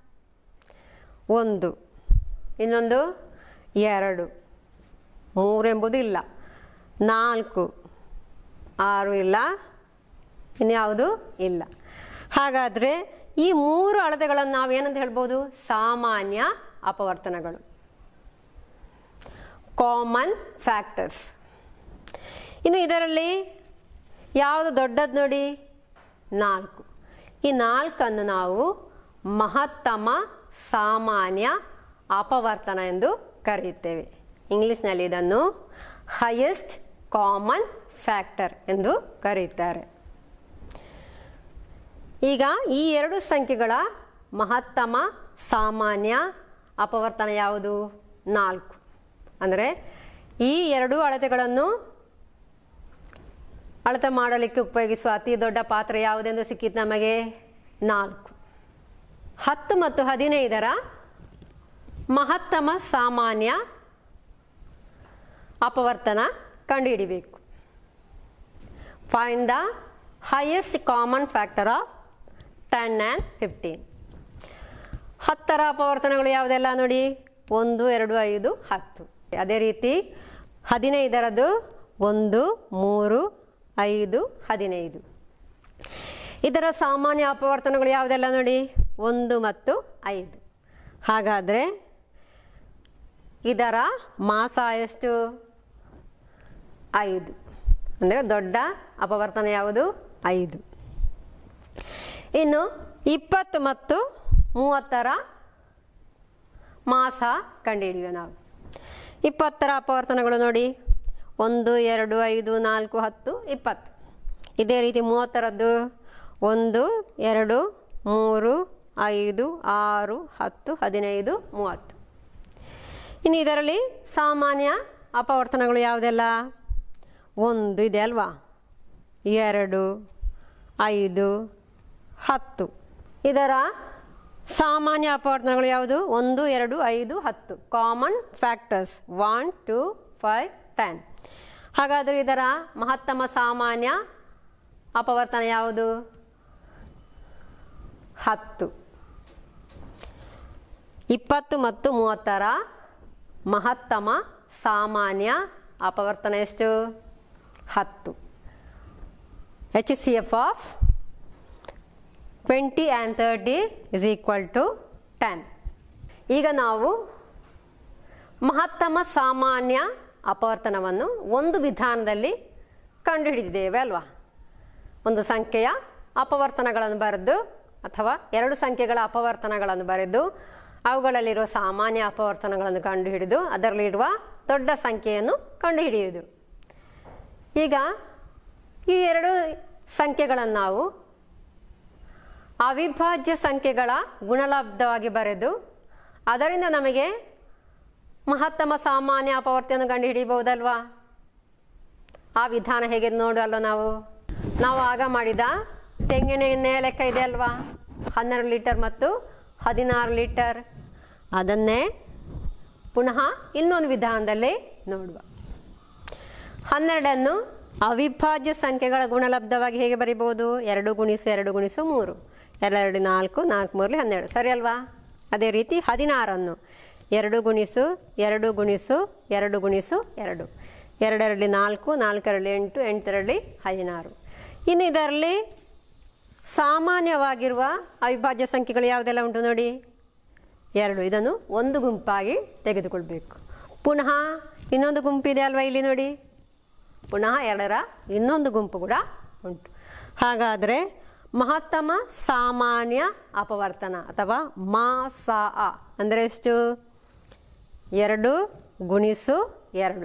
ಒಂದು ಇನ್ನೊಂದು ಎರಡು ಮೂರೆಂಬುದು ಇಲ್ಲ ನಾಲ್ಕು ಆರು ಇಲ್ಲ ಇನ್ಯಾವುದು ಇಲ್ಲ ಹಾಗಾದರೆ ಈ ಮೂರು ಅಳತೆಗಳನ್ನು ನಾವು ಏನಂತ ಹೇಳ್ಬೋದು ಸಾಮಾನ್ಯ ಅಪವರ್ತನಗಳು ಕಾಮನ್ ಫ್ಯಾಕ್ಟರ್ಸ್ ಇನ್ನು ಇದರಲ್ಲಿ ಯಾವುದು ದೊಡ್ಡದು ನೋಡಿ ನಾಲ್ಕು ಈ ನಾಲ್ಕನ್ನು ನಾವು ಮಹತ್ತಮ ಸಾಮಾನ್ಯ ಅಪವರ್ತನ ಎಂದು ಕರೆಯುತ್ತೇವೆ ಇಂಗ್ಲಿಷ್ನಲ್ಲಿ ಇದನ್ನು ಹೈಯೆಸ್ಟ್ ಕಾಮನ್ ಫ್ಯಾಕ್ಟರ್ ಎಂದು ಕರೆಯುತ್ತಾರೆ ಈಗ ಈ ಎರಡು ಸಂಖ್ಯೆಗಳ ಮಹತ್ತಮ ಸಾಮಾನ್ಯ ಅಪವರ್ತನ ಯಾವುದು ನಾಲ್ಕು ಅಂದರೆ ಈ ಎರಡು ಅಳತೆಗಳನ್ನು ಅಳತೆ ಮಾಡಲಿಕ್ಕೆ ಉಪಯೋಗಿಸುವ ಅತಿ ದೊಡ್ಡ ಪಾತ್ರ ಯಾವುದೆಂದು ಸಿಕ್ಕಿತ್ತು ನಮಗೆ ನಾಲ್ಕು ಹತ್ತು ಮತ್ತು ಹದಿನೈದರ ಮಹತ್ತಮ ಸಾಮಾನ್ಯ ಅಪವರ್ತನ ಕಂಡುಹಿಡಿಬೇಕು find the highest common factor of ten and fifteen ಹತ್ತರ ಅಪವರ್ತನಗಳು ಯಾವುದೆಲ್ಲ ನೋಡಿ ಒಂದು ಎರಡು ಐದು ಹತ್ತು ಅದೇ ರೀತಿ ಹದಿನೈದರದು ಒಂದು ಮೂರು ಐದು ಹದಿನೈದು ಇದರ ಸಾಮಾನ್ಯ ಅಪವರ್ತನಗಳು ಯಾವುದೆಲ್ಲ ನೋಡಿ ಒಂದು ಮತ್ತು ಐದು ಹಾಗಾದರೆ ಇದರ ಮಾಸ ಎಷ್ಟು ಐದು ಅಂದರೆ ದೊಡ್ಡ ಅಪವರ್ತನ ಯಾವುದು ಐದು ಇನ್ನು ಇಪ್ಪತ್ತು ಮತ್ತು ಮೂವತ್ತರ ಮಾಸ ಕಂಡುಹಿಡಿಯುವ ನಾವು ಇಪ್ಪತ್ತರ ಅಪವರ್ತನಗಳು ನೋಡಿ ಒಂದು ಎರಡು ಐದು ನಾಲ್ಕು ಹತ್ತು ಇಪ್ಪತ್ತು ಇದೇ ರೀತಿ ಮೂವತ್ತರದ್ದು ಒಂದು ಎರಡು ಮೂರು ಐದು ಆರು ಹತ್ತು ಹದಿನೈದು ಮೂವತ್ತು ಇನ್ನು ಇದರಲ್ಲಿ ಸಾಮಾನ್ಯ ಅಪವರ್ತನಗಳು ಯಾವುದೆಲ್ಲ ಒಂದು ಇದೆ ಅಲ್ವಾ ಎರಡು ಐದು ಹತ್ತು ಇದರ ಸಾಮಾನ್ಯ ಅಪವರ್ತನಗಳು ಯಾವುದು ಒಂದು ಎರಡು ಐದು ಹತ್ತು common factors one two five ten ಹಾಗಾದರೆ ಇದರ ಮಹತ್ತಮ ಸಾಮಾನ್ಯ ಅಪವರ್ತನ ಯಾವುದು ಹತ್ತು ಇಪ್ಪತ್ತು ಮತ್ತು ಮೂವತ್ತರ ಮಹತ್ತಮ ಸಾಮಾನ್ಯ ಅಪವರ್ತನ ಎಷ್ಟು ಹತ್ತು H C F of twenty and thirty is equal to ten ಈಗ ನಾವು ಮಹತ್ತಮ ಸಾಮಾನ್ಯ ಅಪವರ್ತನವನ್ನು ಒಂದು ವಿಧಾನದಲ್ಲಿ ಕಂಡುಹಿಡಿದಿದ್ದೇವೆ ಅಲ್ವಾ ಒಂದು ಸಂಖ್ಯೆಯ ಅಪವರ್ತನಗಳನ್ನು ಬರೆದು ಅಥವಾ ಎರಡು ಸಂಖ್ಯೆಗಳ ಅಪವರ್ತನಗಳನ್ನು ಬರೆದು ಅವುಗಳಲ್ಲಿರುವ ಸಾಮಾನ್ಯ ಅಪವರ್ತನಗಳನ್ನು ಕಂಡುಹಿಡಿದು ಅದರಲ್ಲಿರುವ ದೊಡ್ಡ ಸಂಖ್ಯೆಯನ್ನು ಕಂಡುಹಿಡಿಯುವುದು ಈಗ ಈ ಎರಡು ಸಂಖ್ಯೆಗಳನ್ನು ನಾವು ಅವಿಭಾಜ್ಯ ಸಂಖ್ಯೆಗಳ ಗುಣಲಬ್ಧವಾಗಿ ಬರೆದು ಅದರಿಂದ ನಮಗೆ ಮಹತ್ತಮ ಸಾಮಾನ್ಯ ಅಪವರ್ತನ ಕಂಡುಹಿಡಿಯಬಹುದಲ್ವಾ ಆ ವಿಧಾನ ಹೇಗೆ ನೋಡಲ್ಲ ನಾವು ನಾವು ಆಗ ಮಾಡಿದ ತೆಂಗಿನ ಎಣ್ಣೆಯ ಲೆಕ್ಕ ಇದೆ ಅಲ್ವಾ ಹನ್ನೆರಡು ಲೀಟರ್ ಮತ್ತು ಹದಿನಾರು ಲೀಟರ್ ಅದನ್ನೇ ಪುನಃ ಇನ್ನೊಂದು ವಿಧಾನದಲ್ಲಿ ನೋಡುವ ಹನ್ನೆರಡನ್ನು ಅವಿಭಾಜ್ಯ ಸಂಖ್ಯೆಗಳ ಗುಣಲಬ್ಧವಾಗಿ ಹೇಗೆ ಬರಿಬೋದು ಎರಡು ಗುಣಿಸು ಎರಡು ಗುಣಿಸು ಮೂರು ಎರಡೆರಡು ನಾಲ್ಕು ನಾಲ್ಕು ಮೂರಲಿ ಹನ್ನೆರಡು ಸರಿ ಅಲ್ವಾ ಅದೇ ರೀತಿ ಹದಿನಾರನ್ನು ಎರಡು ಗುಣಿಸು ಎರಡು ಗುಣಿಸು ಎರಡು ಗುಣಿಸು ಎರಡು ಎರಡೆರಡಲಿ ನಾಲ್ಕು ನಾಲ್ಕೆರಡಲಿ ಎಂಟು ಎಂಟರಲ್ಲಿ ಹದಿನಾರು ಇನ್ನು ಇದರಲ್ಲಿ ಸಾಮಾನ್ಯವಾಗಿರುವ ಅವಿಭಾಜ್ಯ ಸಂಖ್ಯೆಗಳು ಯಾವುದೆಲ್ಲ ಉಂಟು ನೋಡಿ ಎರಡು ಇದನ್ನು ಒಂದು ಗುಂಪಾಗಿ ತೆಗೆದುಕೊಳ್ಬೇಕು ಪುನಃ ಇನ್ನೊಂದು ಗುಂಪಿದೆ ಅಲ್ವಾ ಇಲ್ಲಿ ನೋಡಿ ಪುನಃ ಎರಡರ ಇನ್ನೊಂದು ಗುಂಪು ಕೂಡ ಉಂಟು ಹಾಗಾದರೆ ಮಹತ್ತಮ ಸಾಮಾನ್ಯ ಅಪವರ್ತನ ಅಥವಾ ಮಾ ಸಾ ಅ ಅಂದರೆ ಎಷ್ಟು ಎರಡು ಗುಣಿಸು ಎರಡು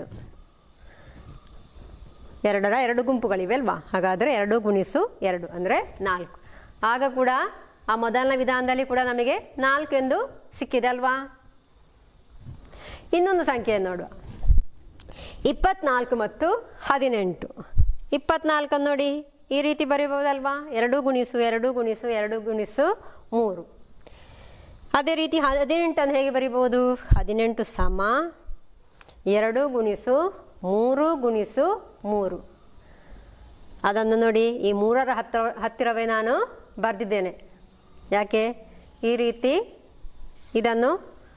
ಎರಡರ ಎರಡು ಗುಂಪುಗಳಿವೆ ಅಲ್ವಾ ಹಾಗಾದರೆ ಎರಡು ಗುಣಿಸು ಎರಡು ಅಂದರೆ ನಾಲ್ಕು ಆಗ ಕೂಡ ಆ ಮೊದಲನೇ ವಿಧಾನದಲ್ಲಿ ಕೂಡ ನಮಗೆ ನಾಲ್ಕು ಎಂದು ಸಿಕ್ಕಿದೆ ಅಲ್ವಾ ಇನ್ನೊಂದು ಸಂಖ್ಯೆಯನ್ನು ನೋಡುವ ಇಪ್ಪತ್ನಾಲ್ಕು ಮತ್ತು ಹದಿನೆಂಟು ಇಪ್ಪತ್ನಾಲ್ಕನ್ನು ನೋಡಿ ಈ ರೀತಿ ಬರೀಬಹುದಲ್ವಾ ಎರಡು ಗುಣಿಸು ಎರಡು ಗುಣಿಸು ಎರಡು ಗುಣಿಸು ಮೂರು ಅದೇ ರೀತಿ ಹದಿನೆಂಟನ್ನು ಹೇಗೆ ಬರಿಬೋದು ಹದಿನೆಂಟು ಸಮ ಎರಡು ಗುಣಿಸು ಮೂರು ಗುಣಿಸು ಮೂರು ಅದನ್ನು ನೋಡಿ ಈ ಮೂರರ ಹತ್ತಿರ ಹತ್ತಿರವೇ ನಾನು ಬರೆದಿದ್ದೇನೆ ಯಾಕೆ ಈ ರೀತಿ ಇದನ್ನು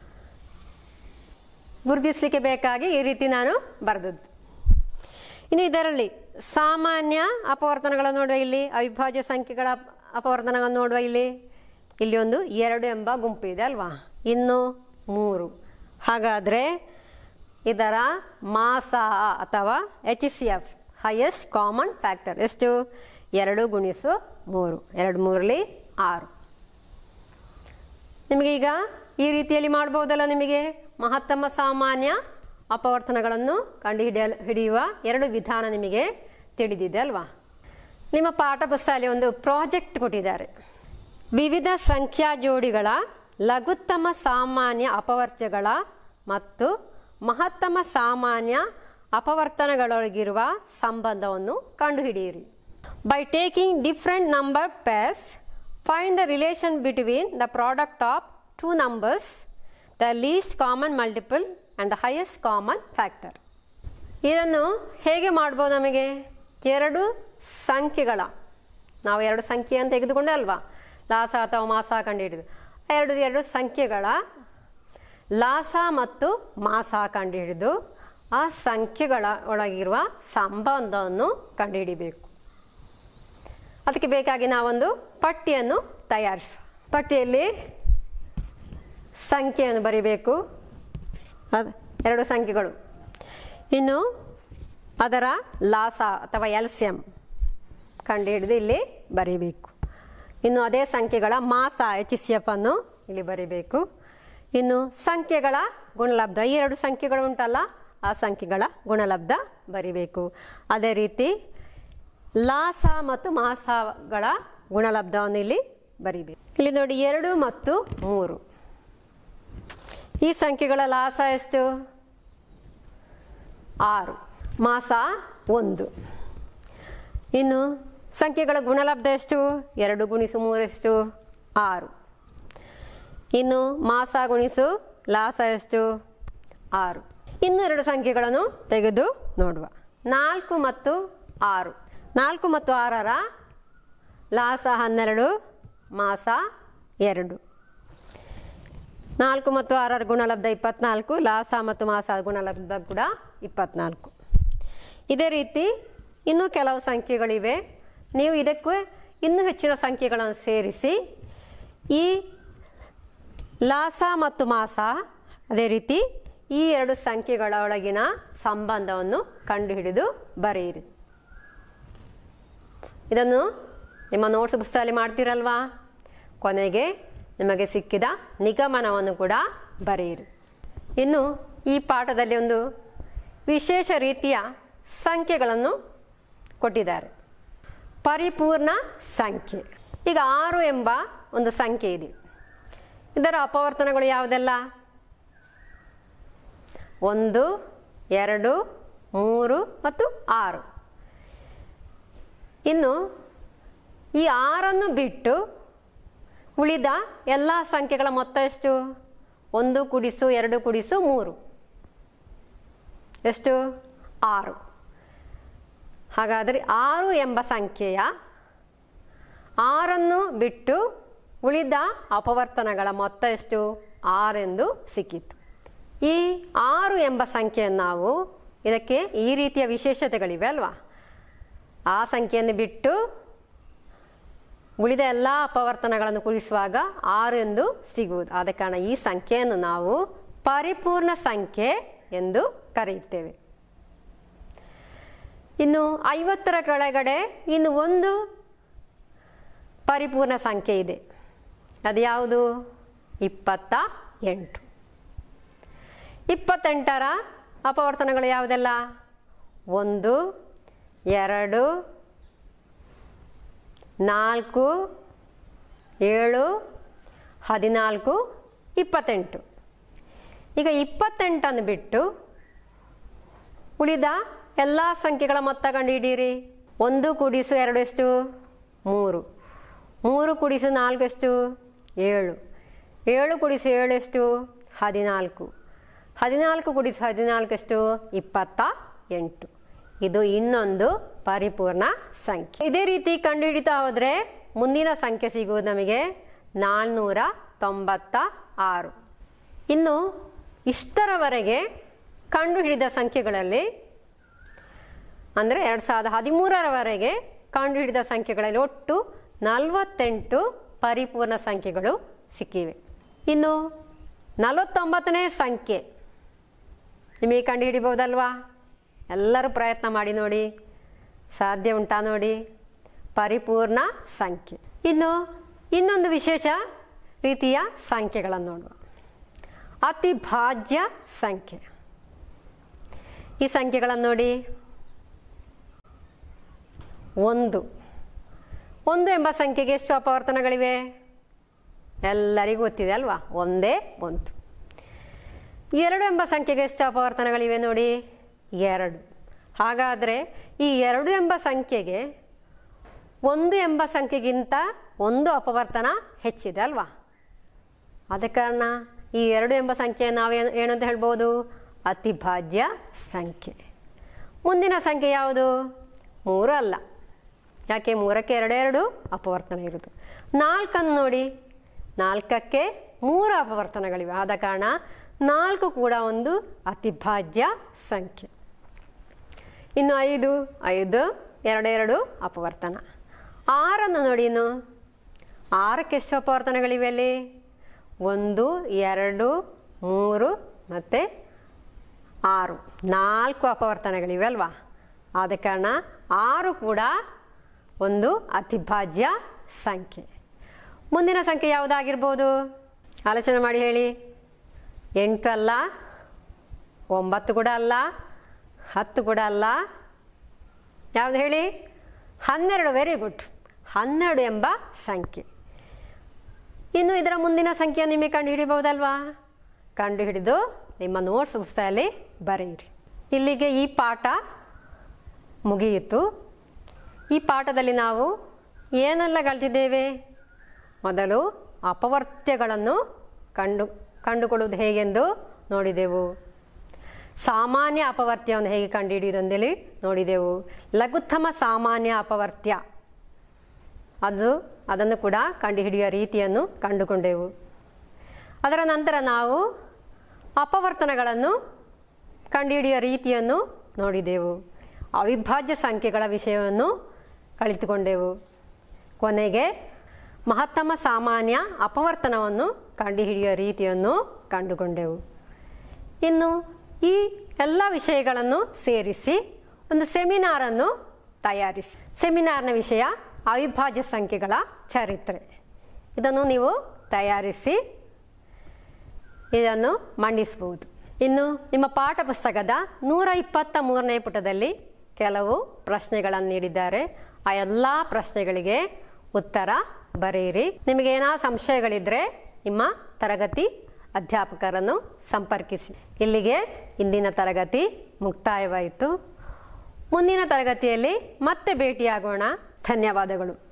ಗುರುತಿಸಲಿಕ್ಕೆ ಬೇಕಾಗಿ ಈ ರೀತಿ ನಾನು ಬರೆದದ್ದು ಇನ್ನು ಇದರಲ್ಲಿ ಸಾಮಾನ್ಯ ಅಪವರ್ತನಗಳನ್ನು ನೋಡುವ ಇಲ್ಲಿ ಅವಿಭಾಜ್ಯ ಸಂಖ್ಯೆಗಳ ಅಪವರ್ತನಗಳನ್ನು ನೋಡುವ ಇಲ್ಲಿ ಇಲ್ಲಿ ಒಂದು ಎರಡು ಎಂಬ ಗುಂಪು ಇದೆ ಅಲ್ವಾ ಇನ್ನು ಮೂರು ಹಾಗಾದರೆ ಇದರ ಮಾಸ ಅಥವಾ H C F highest common factor ಎಷ್ಟು ಎರಡು ಗುಣಿಸು ಮೂರು ಎರಡು ಮೂರಲಿ ಆರು ನಿಮಗೆ ಈಗ ಈ ರೀತಿಯಲ್ಲಿ ಮಾಡ್ಬೋದಲ್ಲ ನಿಮಗೆ ಮಹತ್ತಮ ಸಾಮಾನ್ಯ ಅಪವರ್ತನಗಳನ್ನು ಕಂಡುಹಿಡಿಯ ಹಿಡಿಯುವ ಎರಡು ವಿಧಾನ ನಿಮಗೆ ತಿಳಿದಿದೆ ಅಲ್ವಾ ನಿಮ್ಮ ಪಾಠ ಪುಸ್ತಕದಲ್ಲಿ ಒಂದು ಪ್ರಾಜೆಕ್ಟ್ ಕೊಟ್ಟಿದ್ದಾರೆ ವಿವಿಧ ಸಂಖ್ಯಾ ಜೋಡಿಗಳ ಲಘುತ್ತಮ ಸಾಮಾನ್ಯ ಅಪವರ್ತ್ಯಗಳ ಮತ್ತು ಮಹತ್ತಮ ಸಾಮಾನ್ಯ ಅಪವರ್ತನಗಳೊಳಗಿರುವ ಸಂಬಂಧವನ್ನು ಕಂಡುಹಿಡಿಯಿರಿ by taking different number pairs find the relation between the product of two numbers the least common multiple and the highest common factor ಇದನ್ನು ಹೇಗೆ ಮಾಡ್ಬೋದು ನಮಗೆ ಎರಡು ಸಂಖ್ಯೆಗಳ ನಾವು ಎರಡು ಸಂಖ್ಯೆಯನ್ನು ತೆಗೆದುಕೊಂಡೆ ಅಲ್ವಾ ಲಾಸ ಅಥವಾ ಮಾಸ ಕಂಡುಹಿಡಿದು ಎರಡು ಎರಡು ಸಂಖ್ಯೆಗಳ ಲಾಸ ಮತ್ತು ಮಾಸ ಕಂಡುಹಿಡಿದು ಆ ಸಂಖ್ಯೆಗಳ ಒಳಗಿರುವ ಸಂಬಂಧವನ್ನು ಕಂಡುಹಿಡಿಬೇಕು ಅದಕ್ಕೆ ಬೇಕಾಗಿ ನಾವೊಂದು ಪಟ್ಟಿಯನ್ನು ತಯಾರಿಸುವ ಪಟ್ಟಿಯಲ್ಲಿ ಸಂಖ್ಯೆಯನ್ನು ಬರಿಬೇಕು ಅದು ಎರಡು ಸಂಖ್ಯೆಗಳು ಇನ್ನು ಅದರ ಲಾಸ ಅಥವಾ ಎಲ್ಸಿಯಂ ಕಂಡುಹಿಡಿದು ಇಲ್ಲಿ ಬರೀಬೇಕು ಇನ್ನು ಅದೇ ಸಂಖ್ಯೆಗಳ ಮಾಸ ಎಚ್ ಸಿ ಎಫ್ ಅನ್ನು ಇಲ್ಲಿ ಬರೀಬೇಕು ಇನ್ನು ಸಂಖ್ಯೆಗಳ ಗುಣಲಬ್ಧ ಈ ಎರಡು ಸಂಖ್ಯೆಗಳು ಉಂಟಲ್ಲ ಆ ಸಂಖ್ಯೆಗಳ ಗುಣಲಬ್ಧ ಬರಿಬೇಕು ಅದೇ ರೀತಿ ಲಾಸ ಮತ್ತು ಮಾಸಗಳ ಗುಣಲಬ್ಧವನ್ನು ಇಲ್ಲಿ ಬರಿಬೇಕು ಇಲ್ಲಿ ನೋಡಿ ಎರಡು ಮತ್ತು ಮೂರು ಈ ಸಂಖ್ಯೆಗಳ ಲಾಸ ಎಷ್ಟು ಆರು ಮಾಸ ಒಂದು ಇನ್ನು ಸಂಖ್ಯೆಗಳ ಗುಣಲಬ್ಧ ಎಷ್ಟು ಎರಡು ಗುಣಿಸು ಮೂರೆಷ್ಟು ಆರು ಇನ್ನು ಮಾಸ ಗುಣಿಸು ಲಾಸ ಎಷ್ಟು ಆರು ಇನ್ನು ಎರಡು ಸಂಖ್ಯೆಗಳನ್ನು ತೆಗೆದು ನೋಡುವ ನಾಲ್ಕು ಮತ್ತು ಆರು ನಾಲ್ಕು ಮತ್ತು ಆರರ ಲಾಸ ಹನ್ನೆರಡು ಮಾಸ ಎರಡು ನಾಲ್ಕು ಮತ್ತು ಆರರ ಗುಣಲಬ್ಧ ಇಪ್ಪತ್ನಾಲ್ಕು ಲಾಸ ಮತ್ತು ಮಾಸ ಗುಣಲಬ್ಧ ಕೂಡ ಇಪ್ಪತ್ನಾಲ್ಕು ಇದೇ ರೀತಿ ಇನ್ನೂ ಕೆಲವು ಸಂಖ್ಯೆಗಳಿವೆ ನೀವು ಇದಕ್ಕೂ ಇನ್ನೂ ಹೆಚ್ಚಿನ ಸಂಖ್ಯೆಗಳನ್ನು ಸೇರಿಸಿ ಈ ಲಾಸ ಮತ್ತು ಮಾಸ ಅದೇ ರೀತಿ ಈ ಎರಡು ಸಂಖ್ಯೆಗಳ ಒಳಗಿನ ಸಂಬಂಧವನ್ನು ಕಂಡುಹಿಡಿದು ಬರೆಯಿರಿ ಇದನ್ನು ನಿಮ್ಮ ನೋಟ್ಸ್ ಪುಸ್ತಕದಲ್ಲಿ ಮಾಡ್ತೀರಲ್ವಾ ಕೊನೆಗೆ ನಿಮಗೆ ಸಿಕ್ಕಿದ ನಿಗಮನವನ್ನು ಕೂಡ ಬರೆಯಿರಿ ಇನ್ನು ಈ ಪಾಠದಲ್ಲಿ ಒಂದು ವಿಶೇಷ ರೀತಿಯ ಸಂಖ್ಯೆಗಳನ್ನು ಕೊಟ್ಟಿದ್ದಾರೆ ಪರಿಪೂರ್ಣ ಸಂಖ್ಯೆ ಈಗ ಆರು ಎಂಬ ಒಂದು ಸಂಖ್ಯೆ ಇದೆ ಇದರ ಅಪವರ್ತನಗಳು ಯಾವುದೆಲ್ಲ ಒಂದು ಎರಡು ಮೂರು ಮತ್ತು ಆರು ಇನ್ನು ಈ ಆರನ್ನು ಬಿಟ್ಟು ಉಳಿದ ಎಲ್ಲ ಸಂಖ್ಯೆಗಳ ಮೊತ್ತ ಎಷ್ಟು ಒಂದು ಕುಡಿಸು ಎರಡು ಕುಡಿಸು ಮೂರು ಎಷ್ಟು ಆರು ಹಾಗಾದರೆ ಆರು ಎಂಬ ಸಂಖ್ಯೆಯ ಆರನ್ನು ಬಿಟ್ಟು ಉಳಿದ ಅಪವರ್ತನಗಳ ಮೊತ್ತ ಎಷ್ಟು ಆರೆಂದು ಸಿಕ್ಕಿತು ಈ ಆರು ಎಂಬ ಸಂಖ್ಯೆಯನ್ನು ನಾವು ಇದಕ್ಕೆ ಈ ರೀತಿಯ ವಿಶೇಷತೆಗಳಿವೆ ಅಲ್ವಾ ಆ ಸಂಖ್ಯೆಯನ್ನು ಬಿಟ್ಟು ಉಳಿದ ಎಲ್ಲ ಅಪವರ್ತನಗಳನ್ನು ಕೂಡಿಸುವಾಗ ಆರು ಎಂದು ಸಿಗುವುದು ಆದ ಕಾರಣ ಈ ಸಂಖ್ಯೆಯನ್ನು ನಾವು ಪರಿಪೂರ್ಣ ಸಂಖ್ಯೆ ಎಂದು ಕರೆಯುತ್ತೇವೆ ಇನ್ನು ಐವತ್ತರ ಕೆಳಗಡೆ ಇನ್ನು ಒಂದು ಪರಿಪೂರ್ಣ ಸಂಖ್ಯೆ ಇದೆ ಅದು ಯಾವುದು ಇಪ್ಪತ್ತ ಎಂಟು ಇಪ್ಪತ್ತೆಂಟರ ಅಪವರ್ತನಗಳು ಯಾವುದೆಲ್ಲ ಒಂದು ಎರಡು ನಾಲ್ಕು ಏಳು ಹದಿನಾಲ್ಕು ಇಪ್ಪತ್ತೆಂಟು ಈಗ ಇಪ್ಪತ್ತೆಂಟನ್ನು ಬಿಟ್ಟು ಉಳಿದ ಎಲ್ಲ ಸಂಖ್ಯೆಗಳ ಮೊತ್ತ ಕಂಡುಹಿಡಿಯಿರಿ ಒಂದು ಕೂಡಿಸು ಎರಡು ಎಷ್ಟು ಮೂರು ಮೂರು ಕೂಡಿಸು ನಾಲ್ಕು ಎಷ್ಟು ಏಳು ಏಳು ಕೂಡಿಸು ಏಳು ಎಷ್ಟು ಹದಿನಾಲ್ಕು ಹದಿನಾಲ್ಕು ಕೂಡಿಸು ಹದಿನಾಲ್ಕು ಎಷ್ಟು ಇಪ್ಪತ್ತ ಎಂಟು ಇದು ಇನ್ನೊಂದು ಪರಿಪೂರ್ಣ ಸಂಖ್ಯೆ ಇದೇ ರೀತಿ ಕಂಡುಹಿಡಿತಾ ಹೋದರೆ ಮುಂದಿನ ಸಂಖ್ಯೆ ಸಿಗುವುದು ನಮಗೆ ನಾಲ್ನೂರ ತೊಂಬತ್ತ ಆರು ಇನ್ನು ಇಷ್ಟರವರೆಗೆ ಕಂಡುಹಿಡಿದ ಸಂಖ್ಯೆಗಳಲ್ಲಿ ಅಂದರೆ ಎರಡು ಸಾವಿರದ ಹದಿಮೂರರವರೆಗೆ ಕಂಡುಹಿಡಿದ ಸಂಖ್ಯೆಗಳಲ್ಲಿ ಒಟ್ಟು ನಲವತ್ತೆಂಟು ಪರಿಪೂರ್ಣ ಸಂಖ್ಯೆಗಳು ಸಿಕ್ಕಿವೆ ಇನ್ನು ನಲವತ್ತೊಂಬತ್ತನೇ ಸಂಖ್ಯೆ ನಿಮಗೆ ಕಂಡುಹಿಡಿಬಹುದಲ್ವಾ ಎಲ್ಲರೂ ಪ್ರಯತ್ನ ಮಾಡಿ ನೋಡಿ ಸಾಧ್ಯ ಉಂಟಾ ನೋಡಿ ಪರಿಪೂರ್ಣ ಸಂಖ್ಯೆ ಇನ್ನು ಇನ್ನೊಂದು ವಿಶೇಷ ರೀತಿಯ ಸಂಖ್ಯೆಗಳನ್ನು ನೋಡುವ ಅತಿ ಭಾಜ್ಯ ಸಂಖ್ಯೆ ಈ ಸಂಖ್ಯೆಗಳನ್ನು ನೋಡಿ ಒಂದು ಒಂದು ಎಂಬ ಸಂಖ್ಯೆಗೆ ಎಷ್ಟು ಅಪವರ್ತನಗಳಿವೆ ಎಲ್ಲರಿಗೂ ಗೊತ್ತಿದೆ ಅಲ್ವಾ ಒಂದೇ ಒಂದು ಎರಡು ಎಂಬ ಸಂಖ್ಯೆಗೆ ಎಷ್ಟು ಅಪವರ್ತನಗಳಿವೆ ನೋಡಿ ಎರಡು ಹಾಗಾದರೆ ಈ ಎರಡು ಎಂಬ ಸಂಖ್ಯೆಗೆ ಒಂದು ಎಂಬ ಸಂಖ್ಯೆಗಿಂತ ಒಂದು ಅಪವರ್ತನ ಹೆಚ್ಚಿದೆ ಅಲ್ವಾ ಆದ ಕಾರಣ ಈ ಎರಡು ಎಂಬ ಸಂಖ್ಯೆ ನಾವೇನು ಏನು ಅಂತ ಹೇಳ್ಬೋದು ಅತಿಭಾಜ್ಯ ಸಂಖ್ಯೆ ಮುಂದಿನ ಸಂಖ್ಯೆ ಯಾವುದು ಮೂರು ಅಲ್ಲ ಯಾಕೆ ಮೂರಕ್ಕೆ ಎರಡೆರಡು ಅಪವರ್ತನ ಇರೋದು ನಾಲ್ಕನ್ನು ನೋಡಿ ನಾಲ್ಕಕ್ಕೆ ಮೂರು ಅಪವರ್ತನಗಳಿವೆ ಆದ ಕಾರಣ ನಾಲ್ಕು ಕೂಡ ಒಂದು ಅತಿಭಾಜ್ಯ ಸಂಖ್ಯೆ ಇನ್ನು ಐದು ಐದು ಎರಡೆರಡು ಅಪವರ್ತನ ಆರನ್ನು ನೋಡಿ ಇನ್ನು ಆರಕ್ಕೆ ಎಷ್ಟು ಅಪವರ್ತನಗಳಿವೆ ಅಲ್ಲಿ ಒಂದು ಎರಡು ಮೂರು ಮತ್ತು ಆರು ನಾಲ್ಕು ಅಪವರ್ತನಗಳಿವೆ ಅಲ್ವಾ ಆದ ಕಾರಣ ಆರು ಕೂಡ ಒಂದು ಅತಿಭಾಜ್ಯ ಸಂಖ್ಯೆ ಮುಂದಿನ ಸಂಖ್ಯೆ ಯಾವುದಾಗಿರ್ಬೋದು ಆಲೋಚನೆ ಮಾಡಿ ಹೇಳಿ ಎಂಟು ಅಲ್ಲ ಒಂಬತ್ತು ಕೂಡ ಅಲ್ಲ ಹತ್ತು ಕೂಡ ಅಲ್ಲ ಯಾವುದು ಹೇಳಿ ಹನ್ನೆರಡು ವೆರಿ ಗುಡ್ ಹನ್ನೆರಡು ಎಂಬ ಸಂಖ್ಯೆ ಇನ್ನು ಇದರ ಮುಂದಿನ ಸಂಖ್ಯೆ ನಿಮಗೆ ಕಂಡು ಹಿಡಿಬಹುದಲ್ವಾ ಕಂಡು ಹಿಡಿದು ನಿಮ್ಮ ನೋಟ್ಸ್ ಪುಸ್ತಕದಲ್ಲಿ ಬರೆಯಿರಿ ಇಲ್ಲಿಗೆ ಈ ಪಾಠ ಮುಗಿಯಿತು ಈ ಪಾಠದಲ್ಲಿ ನಾವು ಏನೆಲ್ಲ ಕಲಿತಿದ್ದೇವೆ ಮೊದಲು ಅಪವರ್ತ್ಯಗಳನ್ನು ಕಂಡು ಕಂಡುಕೊಳ್ಳುವುದು ಹೇಗೆಂದು ನೋಡಿದೆವು ಸಾಮಾನ್ಯ ಅಪವರ್ತ್ಯವನ್ನು ಹೇಗೆ ಕಂಡುಹಿಡಿಯುವುದೆಂದೇಳಿ ನೋಡಿದೆವು ಲಘುತ್ತಮ ಸಾಮಾನ್ಯ ಅಪವರ್ತ್ಯ ಅದು ಅದನ್ನು ಕೂಡ ಕಂಡುಹಿಡಿಯುವ ರೀತಿಯನ್ನು ಕಂಡುಕೊಂಡೆವು ಅದರ ನಂತರ ನಾವು ಅಪವರ್ತನಗಳನ್ನು ಕಂಡುಹಿಡಿಯುವ ರೀತಿಯನ್ನು ನೋಡಿದೆವು ಅವಿಭಾಜ್ಯ ಸಂಖ್ಯೆಗಳ ವಿಷಯವನ್ನು ಕಲಿತುಕೊಂಡೆವು ಕೊನೆಗೆ ಮಹತ್ತಮ ಸಾಮಾನ್ಯ ಅಪವರ್ತನವನ್ನು ಕಂಡುಹಿಡಿಯುವ ರೀತಿಯನ್ನು ಕಂಡುಕೊಂಡೆವು ಇನ್ನು ಈ ಎಲ್ಲ ವಿಷಯಗಳನ್ನು ಸೇರಿಸಿ ಒಂದು ಸೆಮಿನಾರನ್ನು ತಯಾರಿಸಿ ಸೆಮಿನಾರ್ನ ವಿಷಯ ಅವಿಭಾಜ್ಯ ಸಂಖ್ಯೆಗಳ ಚರಿತ್ರೆ ಇದನ್ನು ನೀವು ತಯಾರಿಸಿ ಇದನ್ನು ಮಂಡಿಸಬಹುದು ಇನ್ನು ನಿಮ್ಮ ಪಾಠ ಪುಸ್ತಕದ ನೂರ ಇಪ್ಪತ್ತ ಮೂರನೇ ಪುಟದಲ್ಲಿ ಕೆಲವು ಪ್ರಶ್ನೆಗಳನ್ನು ನೀಡಿದ್ದಾರೆ ಆ ಎಲ್ಲ ಪ್ರಶ್ನೆಗಳಿಗೆ ಉತ್ತರ ಬರೆಯಿರಿ ನಿಮಗೆ ಏನಾದ್ರು ಸಂಶಯಗಳಿದ್ದರೆ ನಿಮ್ಮ ತರಗತಿ ಅಧ್ಯಾಪಕರನ್ನು ಸಂಪರ್ಕಿಸಿ ಇಲ್ಲಿಗೆ ಇಂದಿನ ತರಗತಿ ಮುಕ್ತಾಯವಾಯಿತು ಮುಂದಿನ ತರಗತಿಯಲ್ಲಿ ಮತ್ತೆ ಭೇಟಿಯಾಗೋಣ ಧನ್ಯವಾದಗಳು